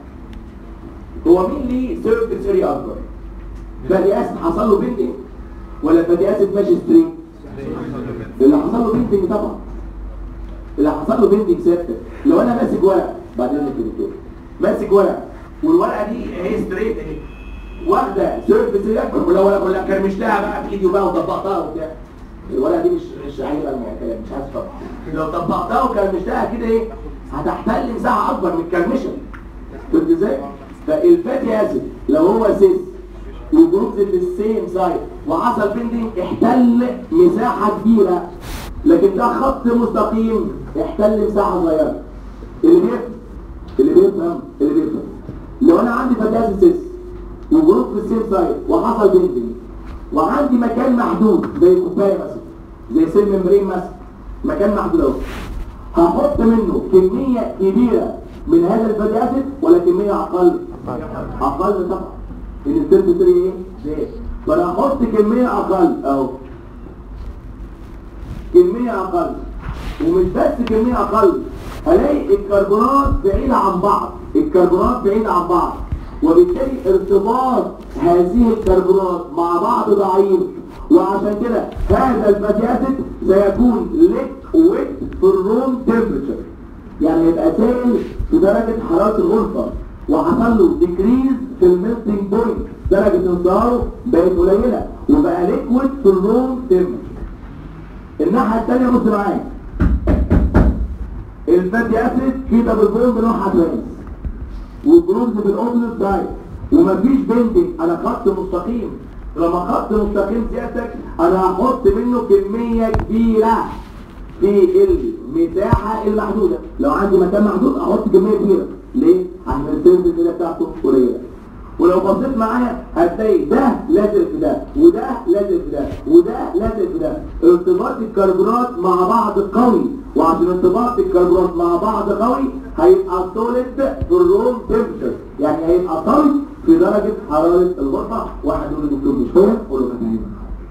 هو مين ليه سيرفيس اريا اكبر فادي اسيد حصل له بيندنج ولا فادي اسيد ماشي ستريم اللي حصل له بيندنج طبعا اللي حصل له بيندنج ثابت لو انا ماسك ورق بعدين الدكتور ماسك ورقه والورقه دي اهي ستريت اهي واخده سيرفيس اكبر ولو ورقه ولا كرمشتها بقى بايدي وبقى وطبقتها وبتاع الورقه دي مش مش عايزه المعتاد مش عايز طبعا لو طبقتها وكرمشتها كده ايه هتحتل مساحه اكبر من الكرمشه فهمت ازاي؟ فالفاتي اسيد لو هو سيس وجروب في السيم سايد وحصل بيندنج احتل مساحه كبيره لكن ده خط مستقيم احتل مساحه صغيره اللي بيفهم اللي بيفهم اللي بيفهم لو انا عندي فتاة سيس وجروب في السيم سايد وحصل بيندنج وعندي مكان محدود زي كوبايه مثلا زي سيل ممبرين مثلا مكان محدود اهو هحط منه كميه كبيره من هذا الفاتي اسيد ولا كميه اقل اقل طبعا ان السيل بتري ايه زي فانا هحط كميه اقل اهو كميه اقل ومش بس كميه اقل هلاقي الكربونات بعيدة عن بعض الكربونات بعيدة عن بعض وبالتالي ارتباط هذه الكربونات مع بعض ضعيف وعشان كده هذا الفاتي اسيد سيكون ليك ويت في الروم تمبرتشر يعني يبقى سائل في درجة حرارة الغرفة وحصل له ديكريز في الميلتنج بوينت درجة انصهاره بقت قليلة وبقى ليكويد في الروم تمبرتشر الناحية الثانية بص معايا الفاتي اسيد كده بالبوند نوعها ترانس والجروبز بالاوبنس سايد ومفيش بيندنج انا خط مستقيم لما خط مستقيم سيادتك انا هحط منه كمية كبيرة في المساحة المحدودة لو عندي مكان محدود احط كمية كبيرة ليه؟ عشان السيرفس كده بتاعته قليلة ولو بصيت معايا هتلاقي ده لازق في ده وده لازق في ده وده لازق في ده ارتباط الكربونات مع بعض قوي وعشان ارتباط الكربونات مع بعض قوي هيبقى سوليد في الروم تمبرتشر يعني هيبقى صلب في درجة حرارة الغرفة واحد يقول لي دكتور مش فاهم قول له فاهم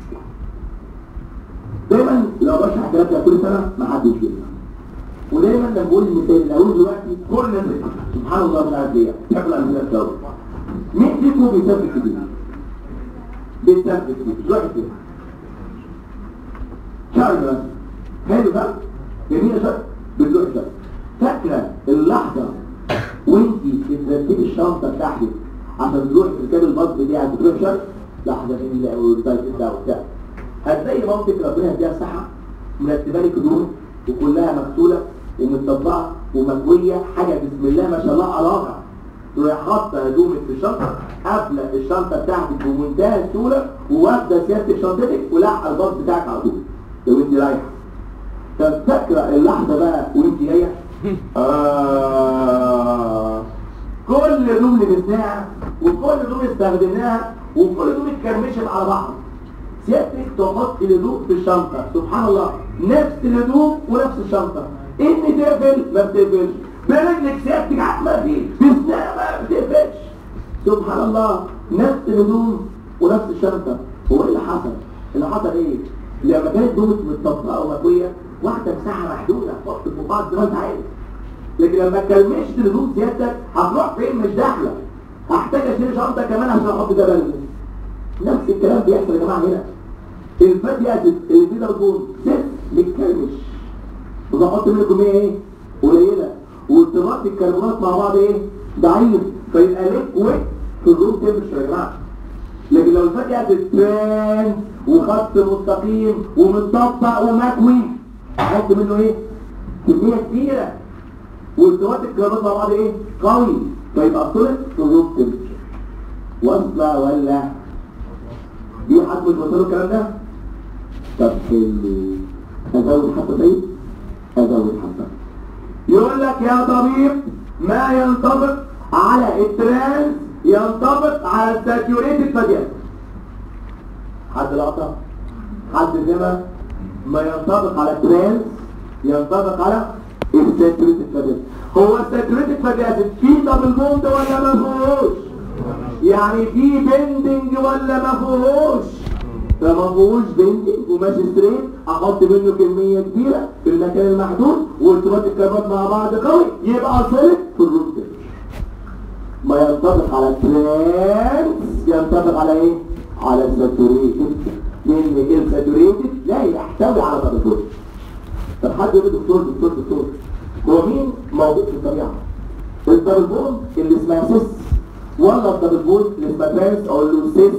دايما لو بشرح الكلام ده كل سنة ما حدش بيفهم ودايما لما بقول المثال اللي هقوله دلوقتي كل الناس بتضحك. سبحان الله مش عارف ليه تحب الامثله قوي مين فيكم بيسافر كتير؟ بيسافر كتير روح كتير شعر بس حلو ده جميل يا شباب بتروح شباب فاكره اللحظه وانتي بترتبي الشنطه بتاعتك عشان تروح تركبي الباص بتاعك بتروح شباب لحظه جميله قوي والبايك بتاع وبتاع هتلاقي مامتك ربنا يديها الصحه مرتبه لك هدوم وكلها مغسوله ومتطبعه ومكويه حاجه بسم الله ما شاء الله علاقه تروح حاطه هدومك في الشنطه قافله الشنطه بتاعتك بمنتهى السهوله وواخده سيادتك شنطتك ولاحقه الباص بتاعك على طول لو انت رايحه طب فاكره اللحظه بقى وانت جايه آه كل هدوم لبسناها وكل هدوم استخدمناها وكل هدوم اتكرمشت على بعض سيادتك تحط الهدوم في الشنطه سبحان الله نفس الهدوم ونفس الشنطه ان تقفل ما بتقفلش برجلك سيادتك ما فيه بسنانها ما بتقفلش سبحان الله نفس الهدوم ونفس الشنطه هو ايه اللي حصل؟ اللي حصل ايه؟ لما كانت هدومك متطبقه ومكويه واحده مساحه محدوده حط في بعض زي ما انت عايز لكن لما كلمشت الهدوم سيادتك هتروح فين مش داخله هحتاج اشتري شنطه كمان عشان احط ده بلد نفس الكلام بيحصل يا جماعه هنا الفاتي اسيد اللي فيه درجون ست بيتكلمش وبحط منه كميه ايه قليله وارتباط الكربونات مع بعض ايه ضعيف فيبقى ليكويد في الروم تمشي يا جماعه لكن لو الفاتي اسيد تران وخط مستقيم ومتطبق ومكوي احط منه ايه كميه كبيره وارتباط الكربونات مع بعض ايه قوي فيبقى طلع في الروم تمشي واصله ولا دي حد مش بطلوا الكلام ده طب حلو ازود حبه طيب ازود حبه يقول لك يا طبيب ما ينطبق على الترانس ينطبق على الساتيوريتد فاتي حد لقطه حد زما ما ينطبق على الترانس ينطبق على الساتيوريتد فاتي هو الساتيوريتد فاتي فيه دبل بوند ولا ما فيهوش يعني في بندنج ولا ما فيهوش فما فيهوش بندنج وماشي ستريت احط منه كميه كبيره في المكان المحدود وارتباط الكربونات مع بعض قوي يبقى صلت في الروت ما ينطبق على الترانس ينطبق على ايه؟ على الساتوريتد لان الساتوريتد لا يحتوي على دبل طب حد يقول دكتور دكتور دكتور هو مين موجود في الطبيعه؟ الدبل بوند اللي اسمها سيس ولا الدبل بوند اللي اسمها ترانس او اللوسيس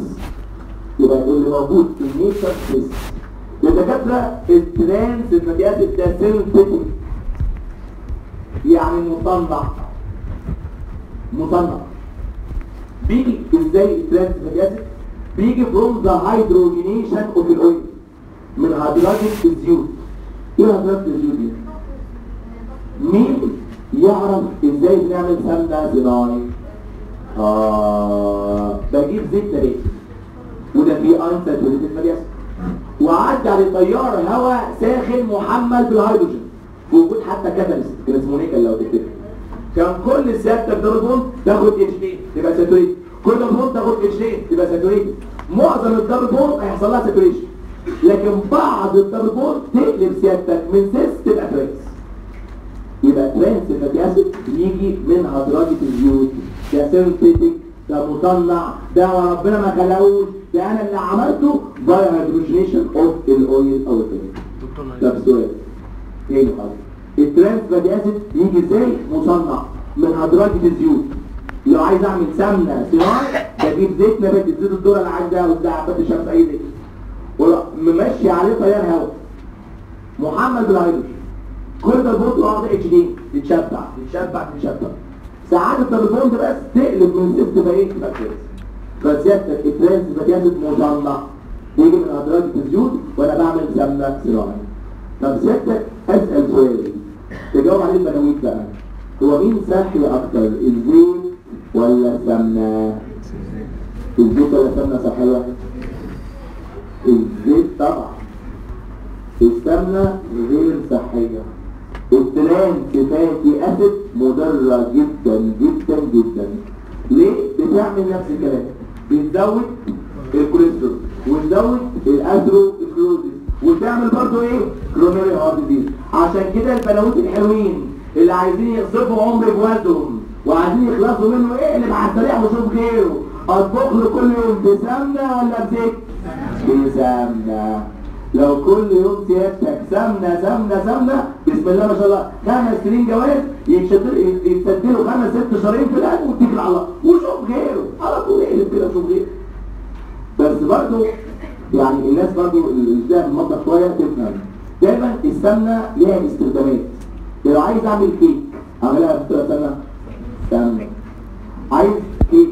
يبقى اللي موجود في النيتشر سيس الدكاتره الترانس المكياس ده سينثيتيك يعني مصنع مصنع بيجي ازاي الترانس المكياس بيجي فروم ذا هيدروجينيشن اوف الاويل من هيدروجين الزيوت ايه هيدروجين الزيوت دي؟ مين يعرف ازاي بنعمل سمنه صناعي آه بجيب زيت نباتي وده فيه انساتوريتد فاتي اسيد وعدى على الطياره هواء ساخن محمل بالهيدروجين وجود حتى كاتاليست كان اسمه نيكل لو تفتكر كان كل سيادتك درجون تاخد اتش دي تبقى ساتوريتد كل درجون تاخد اتش دي تبقى ساتوريتد معظم الدرجون هيحصل لها ساتوريشن لكن بعض الدرجون تقلب سيادتك من سيس تبقى ترانس يبقى ترانس الفاتي اسيد يجي من هدرجه الزيوت ده سينثيتيك ده مصنع ده ربنا ما خلقوش ده انا اللي عملته باي هيدروجينيشن اوف الاويل او الفاتي ده بسؤال تاني خالص الترانس فاتي اسيد يجي ازاي مصنع من هدرجه الزيوت لو عايز اعمل سمنه صناعي بجيب زيت نباتي زيت الذره اللي عندها وده عباد الشمس اي زيت وممشي عليه تيار هواء محمد بالهيدروجين كل ده البوند واخد اتش دي تتشبع تتشبع تتشبع ساعات التليفون ده بس تقلب من سيست بايه تبقى كويس فسيادتك الترانس بتيازت مصنع بيجي من ادراج الزيوت وانا بعمل سمنه صناعي طب سيادتك اسال سؤال تجاوب عليه البناويت بقى هو مين صحي اكتر الزيت ولا السمنه الزيت ولا السمنه صحيه الزيت طبعا السمنة غير صحية الترانس فاتي اسيد مضرة جدا جدا جدا ليه؟ بتعمل نفس الكلام بتزود الكوليسترول وتزود الاثروسكلوزيس وتعمل برضو ايه كرونيري هارت ديزيز عشان كده البنوت الحلوين اللي عايزين يخسفوا عمر جوازهم وعايزين يخلصوا منه ايه اللي على السريع وشوف غيره اطبخ له كل يوم بسمنه ولا بزيت بسمنه لو كل يوم سيادتك سمنه سمنه سمنه بسم الله ما شاء الله خمس سنين جواز يتشد- يتسدلوا خمس ست شهرين في القلب واتكل على الله وشوف غيره على طول اقلب كده وشوف غيره بس برضو يعني الناس برضو اللي بتلاقي في المطبخ شويه تفهم دايما السمنه ليها استخدامات لو عايز اعمل كيك اعملها بطريقه سمنه سمنه عايز كيك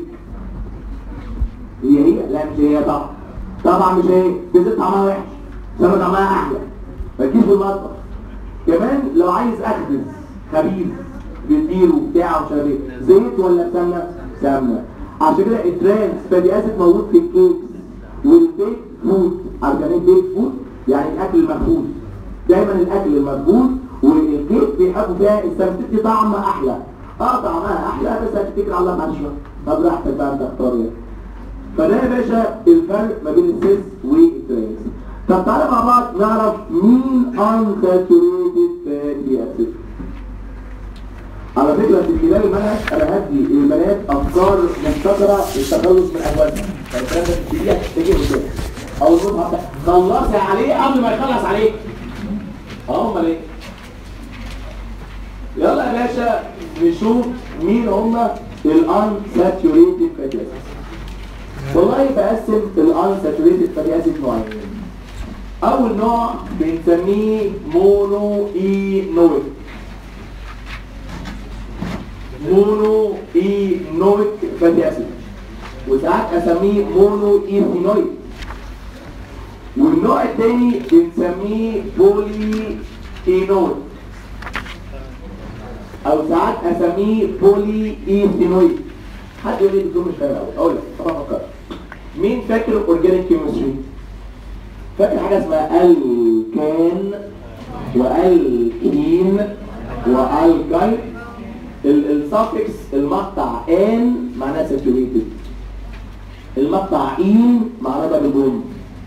هي هي لا مش هي طبعا طبعا مش هي بزيت طعمها وحش سمنه طعمها احلى ما تجيش في المطبخ كمان لو عايز اخبز خبيز بيطير وبتاع ومش عارف ايه زيت ولا سمنه سمنه عشان كده الترانس فاتي اسيد موجود في الكيكس والبيك فود عارف يعني ايه بيك فود يعني الاكل المخبوز دايما الاكل المخبوز والكيك بيحبوا فيها السمنه دي طعم احلى اه طعمها احلى بس هتفتكر على الله بعد شويه طب براحتك بقى انت اختار يعني فده يا باشا الفرق ما بين السيس والترانس طب تعالى مع بعض نعرف مين unsaturated fatty acid على فكرة في خلال المنهج انا هدي البنات افكار مبتكرة للتخلص من اهوالها فالكلام ده في دقيقة تيجي قدام او المصحف ده خلصي عليه قبل ما يخلص عليك اه امال ايه يلا يا باشا نشوف مين هما الانساتوريتد فاتي اسيد والله بقسم الانساتوريتد فاتي اسيد نوعين اول نوع بنسميه مونو اينويك مونو اينويك فاتي اسيد وساعات اسميه مونو ايثينويك والنوع الثاني بنسميه بولي اينويك او ساعات اسميه بولي ايثينويك حد يقول لي دكتور مش فاهم قوي اقول لك طبعا فكر مين فاكر اورجانيك كيمستري فاكر حاجه اسمها الكان والكين والكاين السافكس المقطع ان معناه ساتوريتد المقطع ان معناه دبل بوند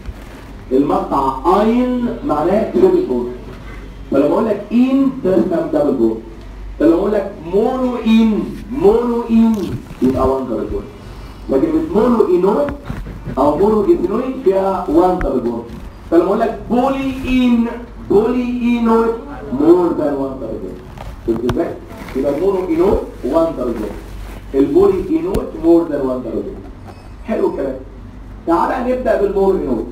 المقطع اين معناه تريبل بوند فلما اقول لك ان تفهم دبل بوند فلما اقول لك مونو ان مونو ان يبقى 1 دبل بوند وكلمه مونو انويك او مونو ايثينويك فيها 1 دبل بوند فلما اقول لك بولي ان بولي انويك مور ذان 1 دبل بوند شفت ازاي؟ يبقى المونو انويك 1 دبل بوند البولي انويك مور ذان 1 دبل بوند حلو الكلام تعالى نبدا بالمونو انويك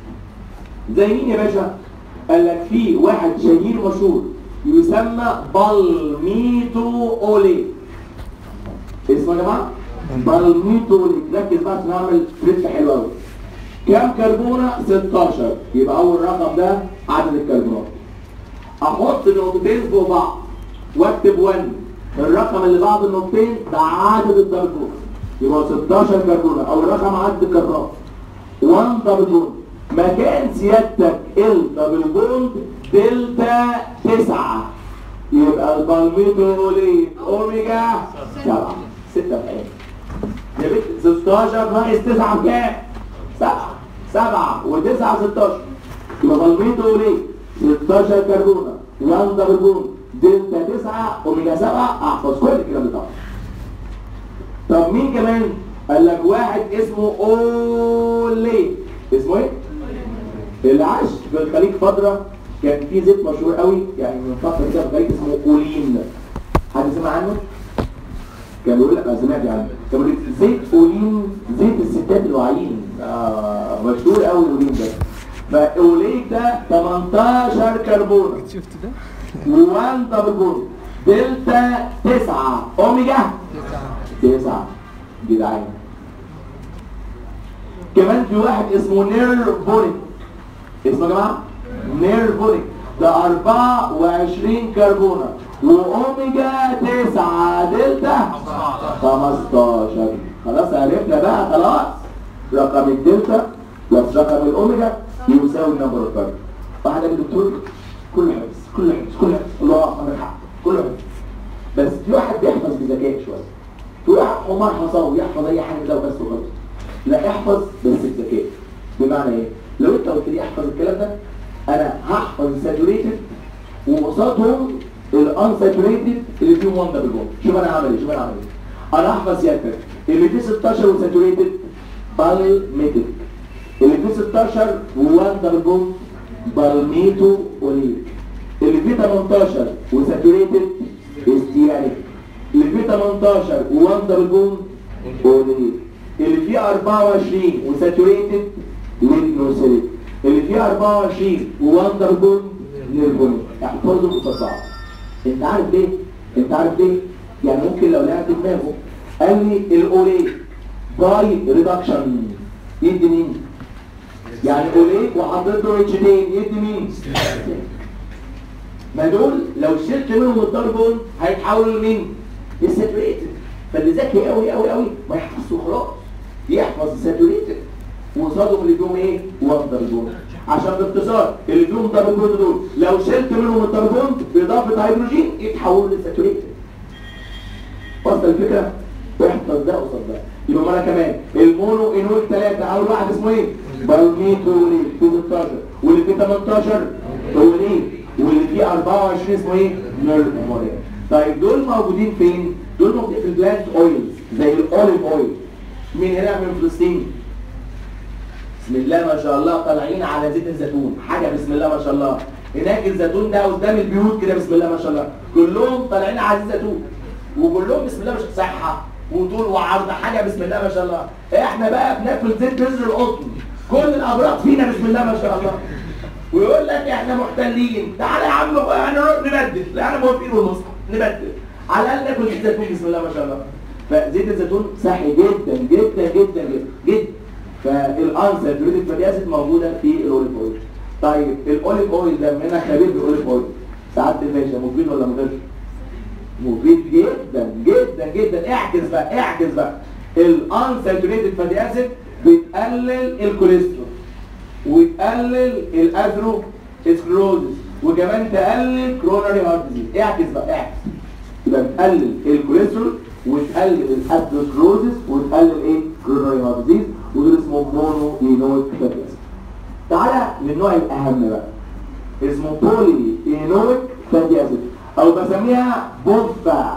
زي مين يا باشا؟ قال لك في واحد شهير مشهور يسمى بالميتو اولي اسمه يا جماعه بالميتو اولي ركز بقى عشان اعمل تريك حلو قوي كام كربونه 16 يبقى اول رقم ده عدد الكربونات احط نقطتين فوق بعض واكتب 1 الرقم اللي بعد النقطتين ده عدد الدبل بوند يبقى 16 كربونه اول رقم عدد الكربونات 1 دبل بوند مكان سيادتك الدبل بوند دلتا 9 يبقى البالميتوليت اوميجا 7 6 بحيث يا بنت 16 ناقص 9 بكام؟ 7 7 و9 16 يبقى بالميتوليت 16 كربونه 1 دبل بوند دلتا 9 اوميجا 7 احفظ كل الكلام ده طبعا طب مين كمان؟ قال لك واحد اسمه اولي اسمه ايه؟ اللي عاش في الخليج فترة كان في زيت مشهور قوي يعني من فترة كده في الخليج اسمه أولين حد سمع عنه؟ كان بيقول لك انا سمعت عنه كان بيقول لك زيت أولين زيت الستات الواعيين آه مشهور قوي الأولين ده فأوليك ده 18 كربون شفت ده؟ و1 دبل بوند دلتا 9 أوميجا 9 جدعان كمان في واحد اسمه نيرفونيك اسمه يا جماعه نيرفونيك ده 24 كربونه واوميجا 9 دلتا 15 خلاص عرفنا بقى خلاص رقم الدلتا بلس رقم الاوميجا يساوي النمبر الكربون واحد قال لي دكتور كل حفظ كل حفظ كل حفظ الله عندك حق كل حفظ بس في واحد بيحفظ بذكاء شويه في واحد حمار حصاوي يحفظ اي حاجه ده وبس وخلاص لا احفظ بس بذكاء بمعنى ايه لو انت قلت لي احفظ الكلام ده قصادهم الانساتوريتد اللي فيهم 1 دبل بوند شوف انا هعمل ايه شوف انا هعمل ايه انا هحفظ سيادتك اللي فيه 16 وساتوريتد بالميتد اللي فيه 16 و1 دبل بوند بالميتو اوليك اللي فيه 18 وساتوريتد استياريك اللي فيه 18 و1 دبل بوند اوليك اللي فيه 24 وساتوريتد للنوسيليك اللي فيه 24 و1 دبل بوند للبوند احفظهم قصاد بعض انت عارف ليه؟ انت عارف ليه؟ يعني ممكن لو لقيت دماغه قال لي الاوليك باي ريدكشن يدي مين؟ يعني اوليك وحطيت له اتشتين يدي مين؟ ما دول لو شلت منهم الدربون هيتحولوا لمين؟ للساتوريتد فاللي ذكي قوي قوي قوي ما يحفظش وخلاص يحفظ الساتوريتد وقصادهم اللي فيهم ايه؟ وان دربون عشان باختصار اللي فيهم دربون دول لو شلت منهم الدربون باضافه هيدروجين يتحولوا للساتوريتد وصل الفكره؟ احفظ ده قصاد ده يبقى مرة كمان المونو انول 3 اول واحد اسمه ايه بالميتولين في 16 واللي فيه 18 اولين واللي فيه 24 اسمه ايه نيرمونين طيب دول موجودين فين دول موجودين في البلانت اويلز زي الاوليف اويل مين هنا من فلسطين بسم الله ما شاء الله طالعين على زيت الزيتون حاجه بسم الله ما شاء الله هناك الزيتون ده قدام البيوت كده بسم الله ما شاء الله كلهم طالعين على زيت الزيتون وكلهم بسم الله ما شاء الله صحه وطول وعرض حاجه بسم الله ما شاء الله احنا بقى بناكل زيت بذر القطن كل الامراض فينا بسم الله ما شاء الله ويقول لك احنا محتلين تعالى يا عم هنروح نبدل لا احنا موافقين والمصحف نبدل على الاقل ناكل زيت زيتون بسم الله ما شاء الله فزيت الزيتون صحي جدا جدا جدا جدا جدا فالانسر بريدك فاتي اسيد موجوده في الاوليف اويل طيب الاوليف اويل ده منها خبير بالاوليف اويل سعاده الباشا مفيد ولا مضر؟ مفيد جدا جدا جدا اعكس بقى اعكس بقى الانساتوريتد فاتي اسيد بتقلل الكوليسترول وتقلل الاثرو سكلروزس وكمان تقلل كروناري هارت ديزيز اعكس بقى اعكس يبقى بتقلل الكوليسترول وتقلل الاثروسكلروزس وتقلل ايه كروناري هارت ديزيز ودول اسمه مونو اينويك فاتي اسيد تعالى للنوع الاهم بقى اسمه بولي اينويك فاتي اسيد او بسميها بوفا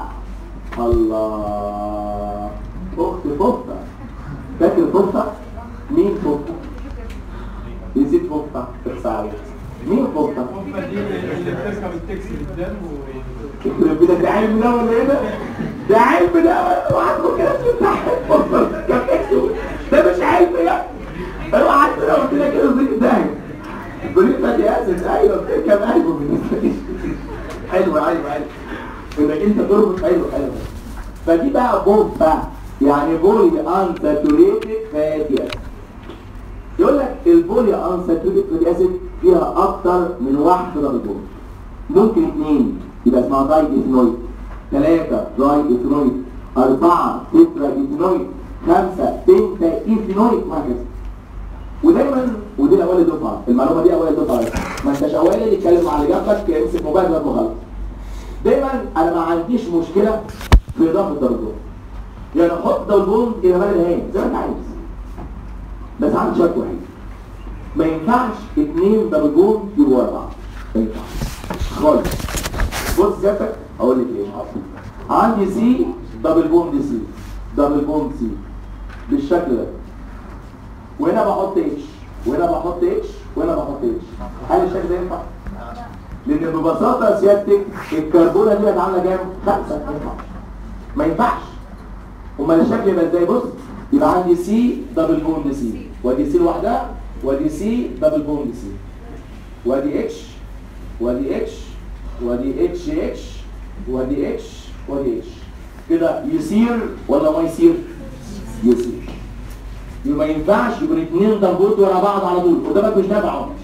الله اخت بوفا فاكر بوفا مين بوفا نسيت بوفا اخسعي مين بوفا اللي بتركب التاكسي قدام و يخرب بيتك ده علم ده ولا ايه ده؟ ده علم ده وعنده كده بتاع بوفا كان تكسب. ده مش علم يا انا قعدت لو قلت لك كده زي ده بريد فاتي اسيد ايوه بتركب ايوه بالنسبه لي حلو ايوه ايوه انك انت تربط ايوه ايوه فدي بقى بومبا يعني بولي انساتوريتد فاتي اسيد يقول لك البولي انساتوريتد فاتي اسيد فيها اكتر من واحد دبل بوند ممكن اثنين يبقى اسمها داي ايثنويد ثلاثة داي ايثنويد أربعة تترا ايثنويد خمسة بنتا ايثنويد وهكذا ودايما ودي الاول الدفعه المعلومه دي اول الدفعه بس. ما انتش اوائل تتكلم مع اللي جنبك امسك موبايل جنبه خلاص دايما انا ما عنديش مشكله في اضافه درجات يعني احط درجون الى مال الهام زي ما انت عايز بس عندي شرط وحيد ما ينفعش اثنين درجون يبقوا ورا بعض ما ينفعش خالص بص جنبك اقول لك ايه حاضر عندي سي دبل بوند سي دبل بوند سي بالشكل ده وهنا بحط اتش وهنا بحط اتش وهنا بحط اتش هل الشكل ده ينفع؟ لان ببساطه سيادتك الكربونه دي بقت عامله كام؟ خمسه ما ينفعش ما ينفعش امال الشكل يبقى ازاي بص يبقى عندي سي دبل بوند سي وادي سي لوحدها وادي سي دبل بوند سي وادي اتش وادي اتش وادي اتش اتش وادي اتش وادي اتش كده يصير ولا ما يصير؟ يصير يبقى ما ينفعش يكون اتنين ضربوت ورا بعض على طول قدامك مش نافع عمر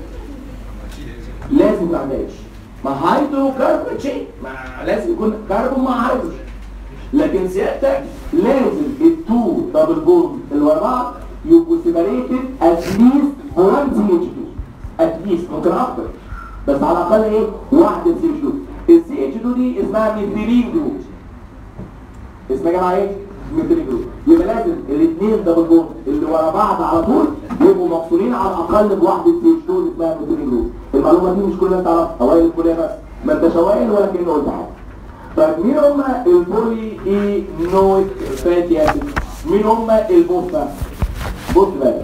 لازم ما تعملش ما هيدرو كربون شيء ما لازم يكون كربون مع هيدروجين لكن سيادتك لازم التو دبل بوند اللي ورا بعض يبقوا سيبريتد اتليست 1 سي اتش 2 اتليست ممكن اكتر بس على الاقل ايه واحده سي اتش 2 السي اتش 2 دي اسمها ميثيلين جروب اسمها يا جماعه ايه ميثيلين جروب يبقى لازم الاثنين دبل بوند اللي ورا بعض على طول يبقوا مفصولين على الاقل بواحده سي اتش 2 اسمها ميثيلين جروب المعلومه دي مش كل الناس تعرفها اوائل الكليه بس ما انت شوايل ولا كأنه قلت حاجه طيب مين هم البولي اي نويك فاتي اسيد مين هم البوفا بص بقى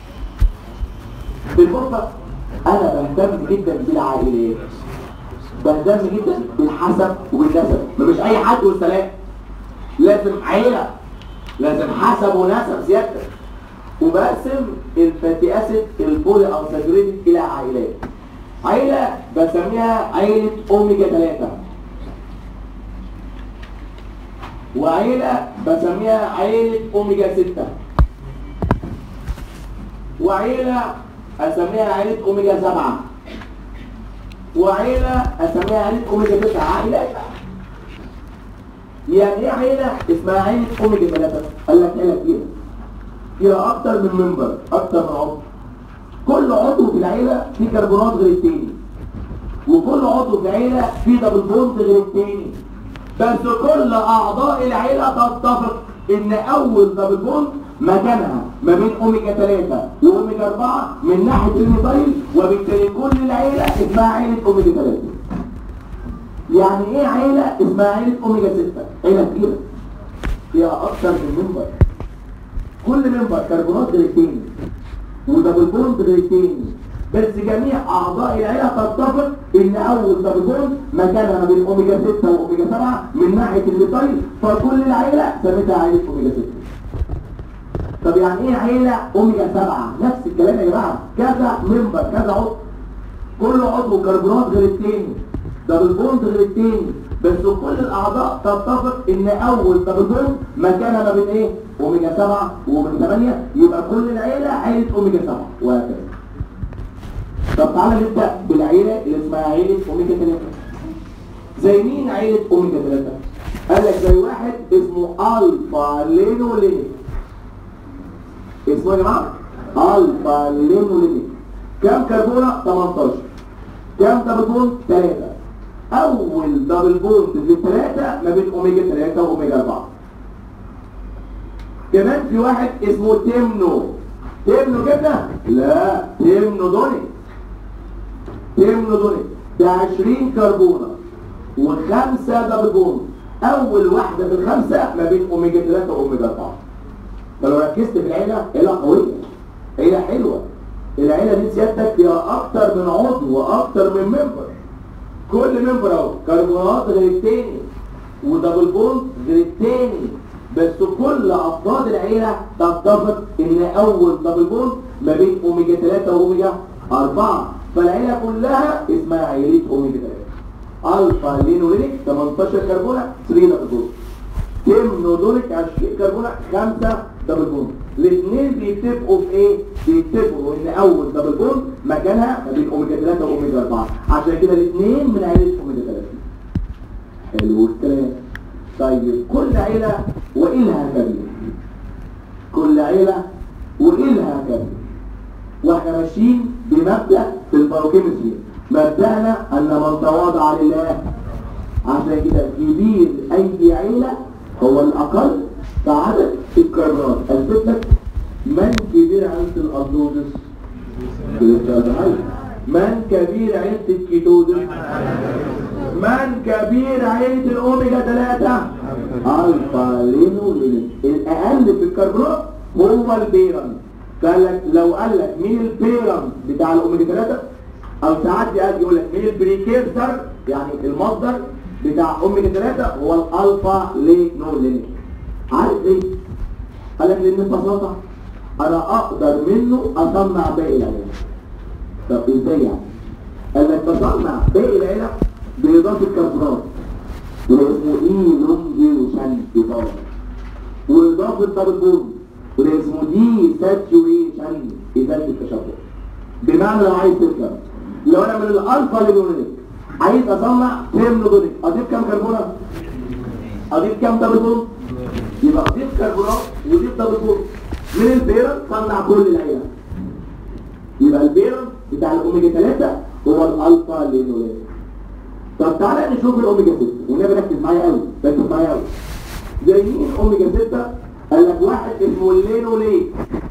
بالبوفا انا بهتم جدا بالعائلات بهتم جدا بالحسب وبالنسب مش اي حد والسلام لازم عيله لازم حسب ونسب سيادتك وبقسم الفاتي اسيد البولي او ساتوريتد الى عائلات عيله بسميها عيله اوميجا 3 وعيله بسميها عيله اوميجا 6 وعيله اسميها عيله اوميجا 7 وعيله اسميها عيله اوميجا 9 عائلات يعني ايه عيله اسمها عيله اوميجا 3 قال لك عيله كبيره فيها اكتر من منبر اكتر من عضو كل عضو في العيله فيه كربونات غير التاني وكل عضو في العيله فيه دبل بوند غير التاني بس كل اعضاء العيله تتفق ان اول دبل بوند مكانها ما بين اوميجا 3 واوميجا 4 من ناحيه الميثايل وبالتالي كل العيله اسمها عيله اوميجا 3 يعني ايه عيله اسمها عيله اوميجا 6 عيله كبيره فيها اكتر من منبر كل منبر كربونات غير التاني ودبل بوند غير التاني بس جميع اعضاء العيله تتفق ان اول دبل بوند مكانها ما بين اوميجا 6 واوميجا 7 من ناحيه الميثايل فكل العيله سميتها عيله اوميجا 6 طب يعني ايه عيله اوميجا 7 نفس الكلام يا جماعه كذا منبر كذا عضو كل عضو كربونات غير التاني دبل بوند غير التاني بس كل الاعضاء تتفق ان اول دبل بوند مكانها ما بين ايه اوميجا 7 واوميجا 8 يبقى كل العيله عيله اوميجا 7 وهكذا طب تعالى نبدا بالعيله اللي اسمها عيله اوميجا 3 زي مين عيله اوميجا 3 قال لك زي واحد اسمه الفا لينولينيك اسمه يا جماعه الفا لينولينيك كام كربونه 18 كام دبل بوند 3 اول دبل بوند للثلاثه ما بين اوميجا 3 واوميجا 4 كمان في واحد اسمه تيمنو تيمنو كده لا تيمنو دوني تيمنو دوني ده 20 كربونه وخمسه دبل بوند اول واحده في الخمسه ما بين اوميجا 3 واوميجا 4 فلو ركزت في العيله عيله قويه عيله حلوه العيله دي سيادتك فيها اكتر من عضو واكتر من ممبر كل ممبر اهو كربونات غير التاني ودبل بوند غير التاني بس كل افراد العيله تتفق ان اول دبل بوند ما بين اوميجا 3 واوميجا 4 فالعيله كلها اسمها عيله اوميجا 3 الفا لينولينيك 18 كربونه 3 دبل بوند كيمنودونيك 20 كربونه 5 دبل بوند الاثنين بيتفقوا في ايه بيتفقوا ان اول دبل بوند مكانها ما بين اوميجا 3 واوميجا 4 عشان كده الاثنين من عيله اوميجا 3 حلو الكلام طيب كل عيله وإلها كبير كل عيله وإلها كبير واحنا ماشيين بمبدا في الباروكيمستري مبدأنا ان من تواضع لله عشان كده كبير اي عيله هو الاقل فعدد الكرات اثبت لك من كبير عيله الأرضوزس من كبير عيله الكيتوزس من كبير عيله الاوميجا 3 الفا لينولين الاقل في الكربونات هو البيرن قال لك لو قال لك مين البيرن بتاع الاوميجا 3 او ساعات يقعد يقول لك مين البريكيرسر يعني المصدر بتاع اوميجا 3 هو الالفا لينولين عارف ليه؟ قال لك لان ببساطه انا اقدر منه اصنع باقي العيله طب ازاي يعني؟ قال لك بصنع باقي العيله باضافه كربونات وده اسمه ايلونجيشن اضافه واضافه دبل بوند وده اسمه دي ساتوريشن ازاله التشبع بمعنى لو عايز تفهم لو انا من الالفا لينولينيك عايز اصنع تيرمنودونيك اضيف كام كربونه اضيف كام دبل بوند يبقى اضيف كربونات واضيف دبل بوند من البيرن صنع كل العيله يبقى البيرن بتاع الاوميجا 3 هو الالفا لينولينيك طب تعالى نشوف الاوميجا 6 والنبي ركز معايا قوي ركز معايا قوي زي مين اوميجا 6 قال لك واحد اسمه لينوليك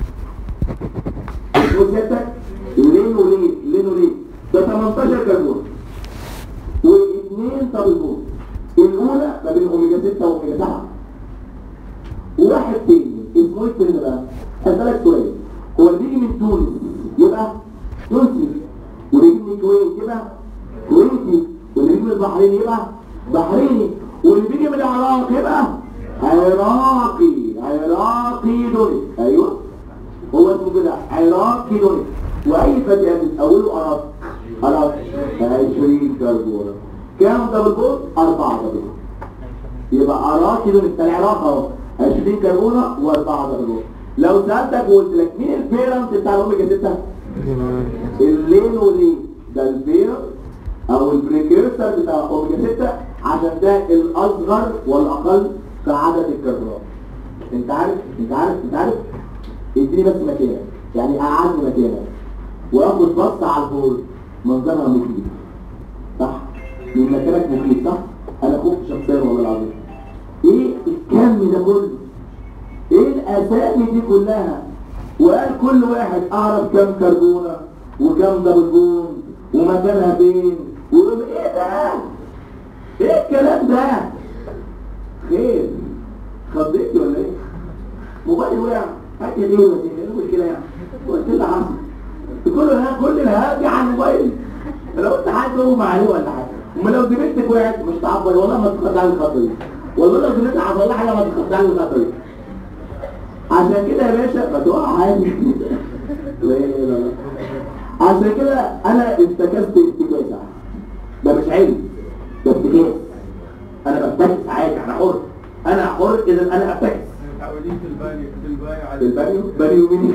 اسمه سيادتك لينوليك لينوليك ده 18 كربون اثنين دبل بوند الاولى ما بين اوميجا 6 واوميجا 7 وواحد تاني اسمه ايه التاني ده بقى؟ هسألك سؤال هو اللي بيجي من تونس يبقى تونسي واللي بيجي من الكويت يبقى كويتي واللي بيجي من البحرين يبقى بحريني واللي بيجي من العراق يبقى عراقي عراقي دوري ايوه هو اسمه كده عراقي دوري واي فتي اسيد اوله عراق عراق 20 كربون كام دبل بوند؟ 4 دبل بوند يبقى عراقي دول انت العراق اهو 20 كربونه و4 دبل بوند لو سالتك وقلت لك مين البيرنت بتاع الاوميجا 6 الليل وليه ده البير او البريكيرسر بتاع اوميجا 6 عشان ده الاصغر والاقل في عدد الكربونات انت عارف انت عارف انت عارف اديني بس مكانك يعني قعدني مكانك واخد بص على البول منظرها مخيف صح من مكانك مخيف صح انا خفت شخصيا والله العظيم ايه الكم ده كله ايه الاسامي دي كلها وقال كل واحد اعرف كم كربونه وكم دبل بوند ومكانها فين ويقول ايه ده ايه الكلام ده خير خضيتي ولا ايه موبايل وقع هات ليه ولا ايه المشكله يعني قلت له حصل كل ها كل الهاجي على الموبايل لو انت حد هو عليه ولا حاجه امال لو زميلتك وقعت مش تعبر والله ما تخدع لي الخطه دي والله لو زميلتك حصل لها حاجه ما تخدع لي الخطه دي عشان كده يا باشا ما تقع عادي لا لا لا لا عشان كده انا افتكست افتكاسه ده مش علم ده افتكاس انا بفتكس عادي انا حر انا حر اذا انا افتكس متعودين في الباقي في الباقي على البانيو بانيو مين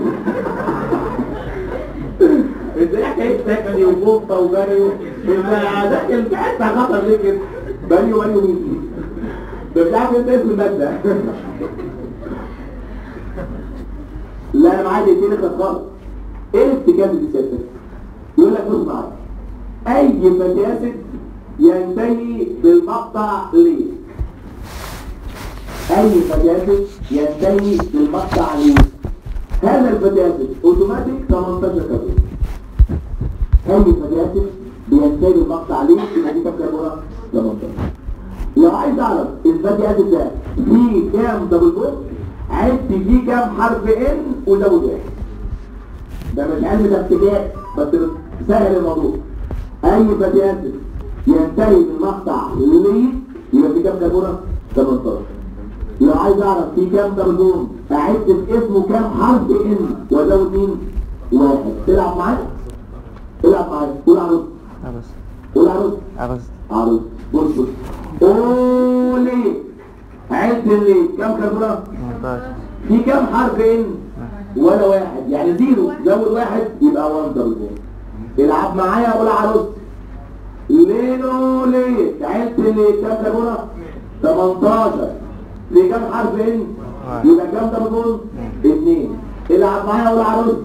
ازاي حكايه تاكلي وفوفا وبانيو ده الحته خطر ليه كده بانيو بانيو مين ده مش عارف انت اسم الماده لا انا معايا دقيقتين اخلص خالص ايه الافتكاس دي سيادتك يقول لك بص معايا اي فجاسد ينتهي بالمقطع ليه اي فجاسد ينتهي بالمقطع ليه هذا الفجاسد اوتوماتيك 18 كربون اي فجاسد بينتهي بالمقطع ليه يبقى دي كام كربونه 18 لو عايز اعرف الفاتي اسيد ده فيه كام دبل بوند عد فيه كام حرف ان وزود واحد ده مش علم ده ابتدائي بس سهل الموضوع اي فاتي اسيد ينتهي بالمقطع ليه يبقى فيه كام كربونه 18 لو عايز اعرف فيه كام دبل بوند اعد في اسمه كام حرف ان وازود مين واحد تلعب معايا تلعب معايا قول عروس عرس قول عروس عرس عروس بص بص قولي عد لي كم كربونة 18 في كم حرف ان ولا واحد يعني زيرو زود واحد يبقى 1 دبل بوند العب معايا قول عروس ليلو ليه عد لي كم كربونة 18 في كم حرف ان يبقى كم دبل بوند اثنين العب معايا قول عروس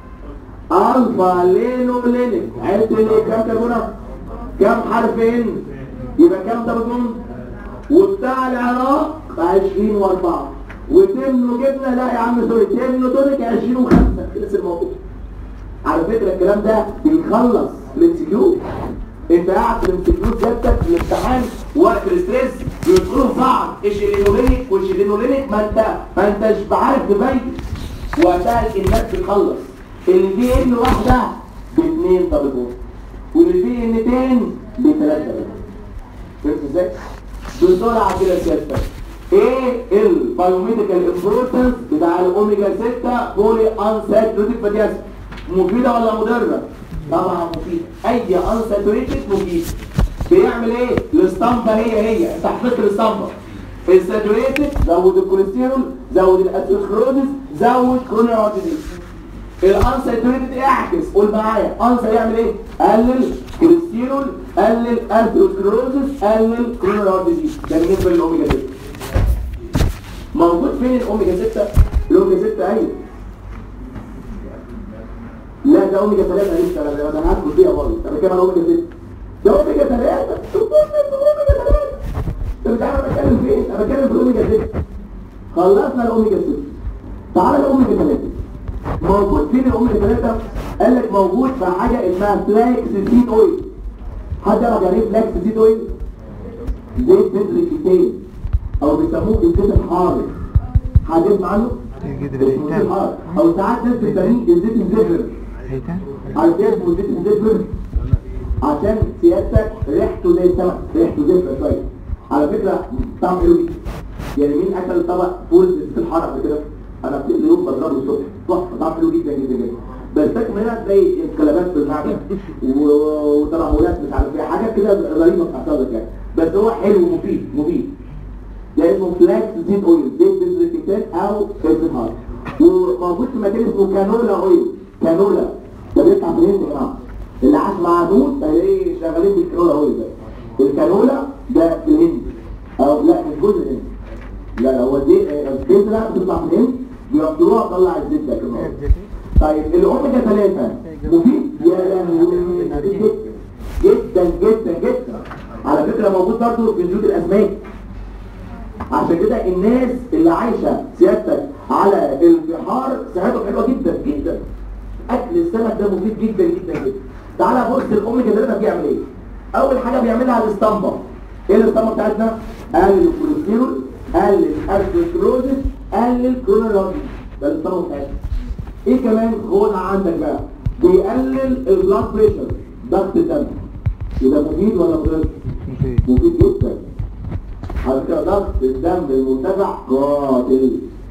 الفا لينو لينك عرفت ليه كام كربونه كام حرف ان يبقى كام دبل بوند وبتاع العراق 20 و4 وتمنو جبنه لا يا عم سوري تمنو تونيك 20 و5 خلص الموضوع على فكره الكلام ده بيخلص الامسكيو انت قاعد في الامسكيو سيادتك في الامتحان وقت الاستريس بيدخلوا في بعض الشيلينولينيك والشيلينولينيك ما انت ما انتش عارف تبين وقتها الناس بتخلص اللي فيه ان واحده باثنين دبل بوند واللي فيه انتين بثلاثه دبل بوند فهمت ازاي؟ بسرعه كده سيادتك ايه البايوميديكال امبورتنس بتاع الاوميجا 6 بولي انساتوريتد فاتي اسيد مفيده ولا مضره؟ طبعا مفيده اي انساتوريتد مفيد بيعمل ايه؟ الاسطمبه هي هي انت حفظت الاسطمبه الساتوريتد زود الكوليسترول زود الاسيدوسكلوزس زود كرونيوتيديز الانساتوريتد اعكس قول معايا انسا يعمل ايه قلل كوليسترول قلل اثيروسكلروزس قلل كرونيوتيديز ده بالنسبه للاوميجا 6 موجود فين الاوميجا 6 الاوميجا 6 ايوه لا ده اوميجا 3 لسه انا انا هاخد فيها برضه انا كمان اوميجا 6 ده اوميجا 3 اوميجا 3 انت مش عارف انا بتكلم فين انا بتكلم في الاوميجا 6 خلصنا الاوميجا 6 تعالى الاوميجا 3 موجود فين الاوميجا 3 قال لك موجود في حاجه اسمها فلاكسيسين اويل حد يعرف يعني ايه فلاكس زيت اويل زيت بذر الكتان او بيسموه الزيت الحار حد يسمع عنه جدر اسمه زيت الهيتان حار او ساعات ناس بتسميه الزيت الزفر هيتان عارف ايه اسمه زيت الزفر عشان سيادتك ريحته زي السمك ريحته زفر شويه على فكره طعم حلو جدا يعني مين اكل طبق فول بالزيت الحار قبل كده انا كل يوم بضربه الصبح تحفه طعم حلو جدا جدا جدا بس تاكل هنا تلاقي انقلابات في المعده و- وترهلات مش عارف ايه حاجات كده غريبه بتحصل لك يعني بس هو حلو ومفيد مفيد ده اسمه فلاكس زيت اويل زيت بذر الكتان او زيت الحار وموجود في مكان اسمه كانولا اويل كانولا ده بيطلع في الهند يا جماعه اللي عاش مع نوت هيلاقيه شغالين بالكانولا اويل ده الكانولا ده في الهند او لا مش جزء الهند لا لا هو دي البذره بتطلع في الهند بيقطروها تطلع الزيت ده كمان طيب الاوميجا 3 مفيد يا لهوي مفيد جدا جدا جدا على فكره موجود برضه في زيوت الاسماك عشان كده الناس اللي عايشه سيادتك على البحار صحتهم حلوه جدا جدا اكل السمك ده مفيد جدا جدا جدا تعالى بص الاوميجا 3 بيعمل ايه اول حاجه بيعملها الاسطمبه ايه الاسطمبه بتاعتنا قلل الكوليسترول قلل الارثروسكلوزس قلل الكرونولوجي ده الاسطمبه بتاعتنا ايه كمان خد عندك بقى بيقلل البلاد بريشر ضغط الدم يبقى مفيد ولا مضر مفيد مفيد جدا على فكره ضغط الدم المرتفع قاتل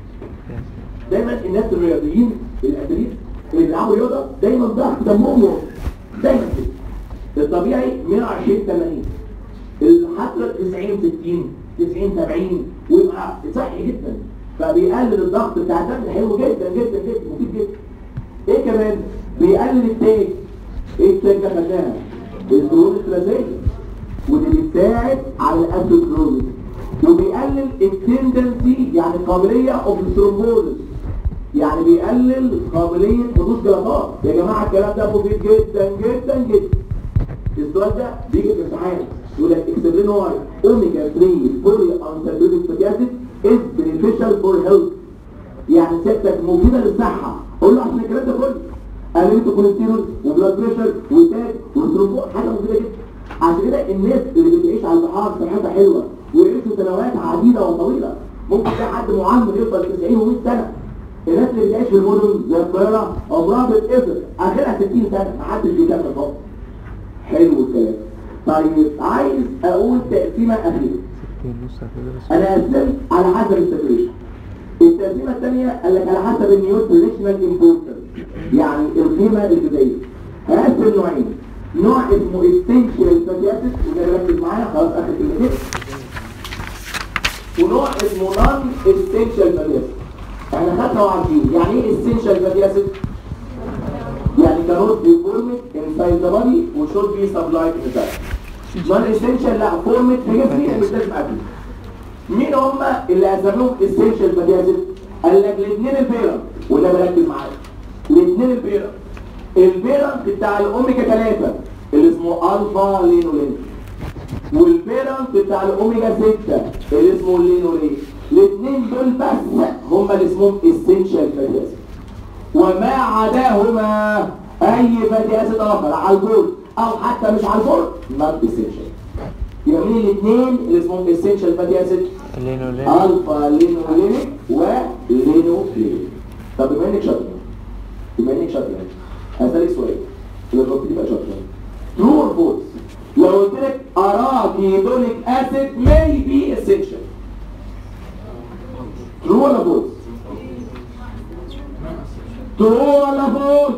دايما الناس الرياضيين الاتليت اللي بيلعبوا رياضه دايما ضغط دمهم واطي. دايما كده الطبيعي 120 80 الحسرة 90 60 90 70 ويبقى صحي جدا فبيقلل الضغط بتاع الدم حلو جدا جدا جدا مفيد جدا ايه كمان بيقلل التاج ايه التاج ده خدناها الدهون الثلاثيه واللي بيساعد على الاسيدروز وبيقلل التندنسي يعني قابليه اوف الثرومبوز يعني بيقلل قابليه حدوث جلطات يا جماعه الكلام ده مفيد جدا جدا جدا السؤال ده بيجي في الامتحان يقول لك اكسبلين واي اوميجا 3 بولي انساتوريك فاتي اسيد از بينيفيشال فور هيلث يعني سيادتك مفيده للصحه قول له عشان الكلام ده كله قللت كوليسترول وبلاد بريشر وتاج وثرومبو حاجه مفيده جدا عشان كده الناس اللي بتعيش على البحار صحتها حلوه ويعيشوا سنوات عديده وطويله ممكن تلاقي حد معمر يفضل 90 و100 سنه الناس اللي بتعيش في المدن زي القاهره عمرها بتقفل اخرها 60 سنه محدش بيكمل خالص حلو الكلام طيب عايز اقول تقسيمه اخيره ستين نص هتدرس انا قسمت على حسب الساتوريشن التقسيمه الثانيه قال لك على حسب النيوتريشنال امبورتنس يعني القيمه الغذائيه هقسم نوعين نوع اسمه essential fatty acids وده ركز معايا خلاص اخر كلمتين ونوع اسمه non essential fatty acids احنا خدنا وعارفين يعني ايه essential fatty acid يعني cannot be formed inside the body و should be supplied in the body non essential لا formed في جسمي مش لازم اكل مين هم اللي اسموهم essential fatty acid قال لك الاثنين البيرم وده بركز معايا الاثنين البيرم البيرم بتاع الاوميجا 3 اللي اسمه الفا لينولين والبيرم بتاع الاوميجا 6 اللي اسمه اللينولين الاثنين دول بس هم اللي اسمهم essential fatty acid وما عداهما اي فاتي اسيد اخر على البول او حتى مش على البول نوت اسينشال يبقى مين الاثنين اللي اسمهم اسينشال فاتي اسيد لينولين الفا لينولينيك ولينولينيك طب بما انك شاطر بما انك شاطر هسألك سؤال لو كنت تبقى شاطر ترو اور فولس لو قلت لك اراكيدونيك اسيد may be essential ترو ولا فولس ترو ولا فولس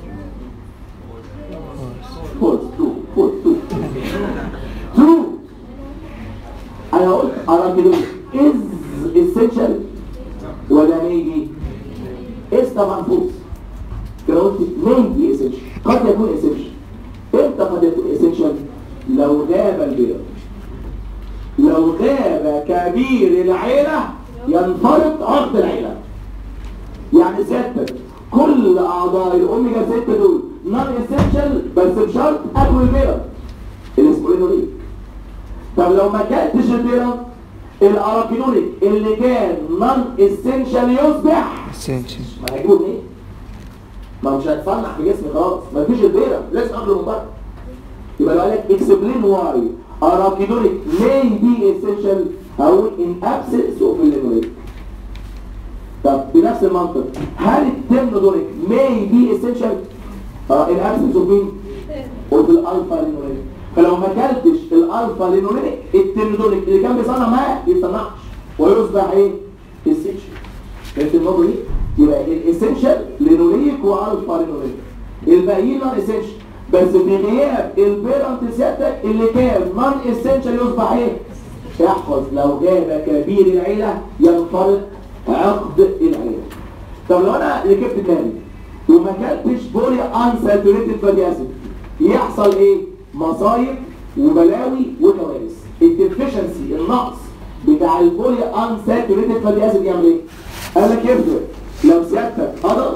فولس ترو فولس ترو ترو انا قلت اراكيدونيك از essential ولا ميجي اس طبعا فولس كده قلت ميجي essential قد يكون essential امتى قد يكون essential لو غاب البيض لو غاب كبير العيلة ينفرط عقد العيلة يعني سيادتك كل اعضاء الاوميجا 6 دول نون اسينشال بس بشرط اكل البيض اللي اسمه ليه طب لو ما كانتش البيض الاراكينونيك اللي كان نون اسينشال يصبح اسينشال ما هيجيبه منين؟ ما مش هيتصنع في جسمي خالص ما فيش البيرة لازم اكله من بره يبقى لو قال لك explain why arachidonic may be essential هقول in absence of linolenic طب بنفس المنطق هل الترنودونيك may be essential uh, in absence of مين؟ قلت الالفا لينولينيك فلو ما اكلتش الالفا لينولينيك الترنودونيك اللي كان بيصنع معاه ما يصنعش ويصبح ايه؟ essential فهمت النقطه دي؟ يبقى الاسينشال لينوليك والفا لينوليك الباقيين نون اسينشال بس في غياب البيرنت سيادتك اللي كان نون اسينشال يصبح ايه؟ احفظ لو غاب كبير العيله ينفرد عقد العيله طب لو انا ركبت تاني وما اكلتش بولي انساتوريتد فاتي اسيد يحصل ايه؟ مصايب وبلاوي وكوارث الديفيشنسي النقص بتاع البولي انساتوريتد فاتي اسيد يعمل ايه؟ قال لك يفرق لو سيادتك ادلت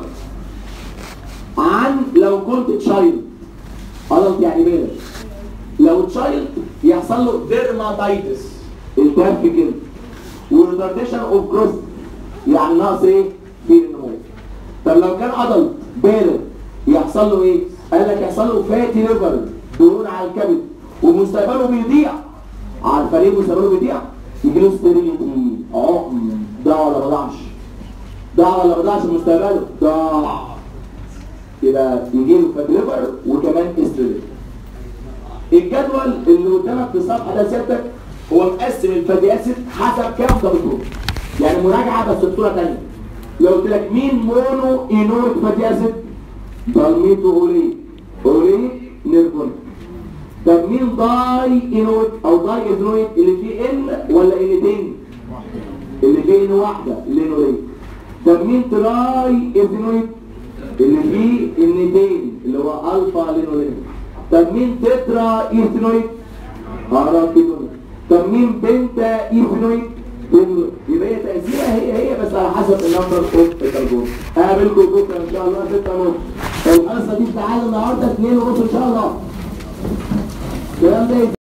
عن لو كنت تشايلد ادلت يعني بالغ لو تشايلد يحصل له ديرماتايتس التهاب في الجلد وريتارديشن اوف جروث يعني نقص ايه في النمو طب لو كان ادلت بالغ يحصل له ايه قال لك يحصل له فاتي ليفر دهون على الكبد ومستقبله بيضيع عارفه ليه مستقبله بيضيع يجي له ستيريتي عقم ضاع ولا ما ضاعش ضاع ولا ما ضاعش مستقبله ضاع يبقى يجي له فات ليفر وكمان استريلين الجدول اللي قدامك في الصفحه ده سيادتك هو مقسم الفاتي اسيد حسب كام دكتور يعني مراجعه بس بصوره ثانيه لو قلت لك مين مونو اينويك فاتي اسيد ضلميته اوليك اوليك نيرفون طب مين داي اينويك او داي ايزنويك اللي فيه ان ولا انتين اللي فيه ان واحده لينوليك طب مين تراي ايزنويك اللي فيه النتين اللي هو الفا لينوليك طب مين تترا ايثنويك اراكيدونيك طب مين بنتا ايثنويك بنويك. يبقى هي تأثيرها هي هي بس على حسب النمبر اوف الترجمه هقابلكم بكره ان شاء الله 6 ونص الحصه دي بتاعنا النهارده 2 ونص ان شاء الله الكلام ده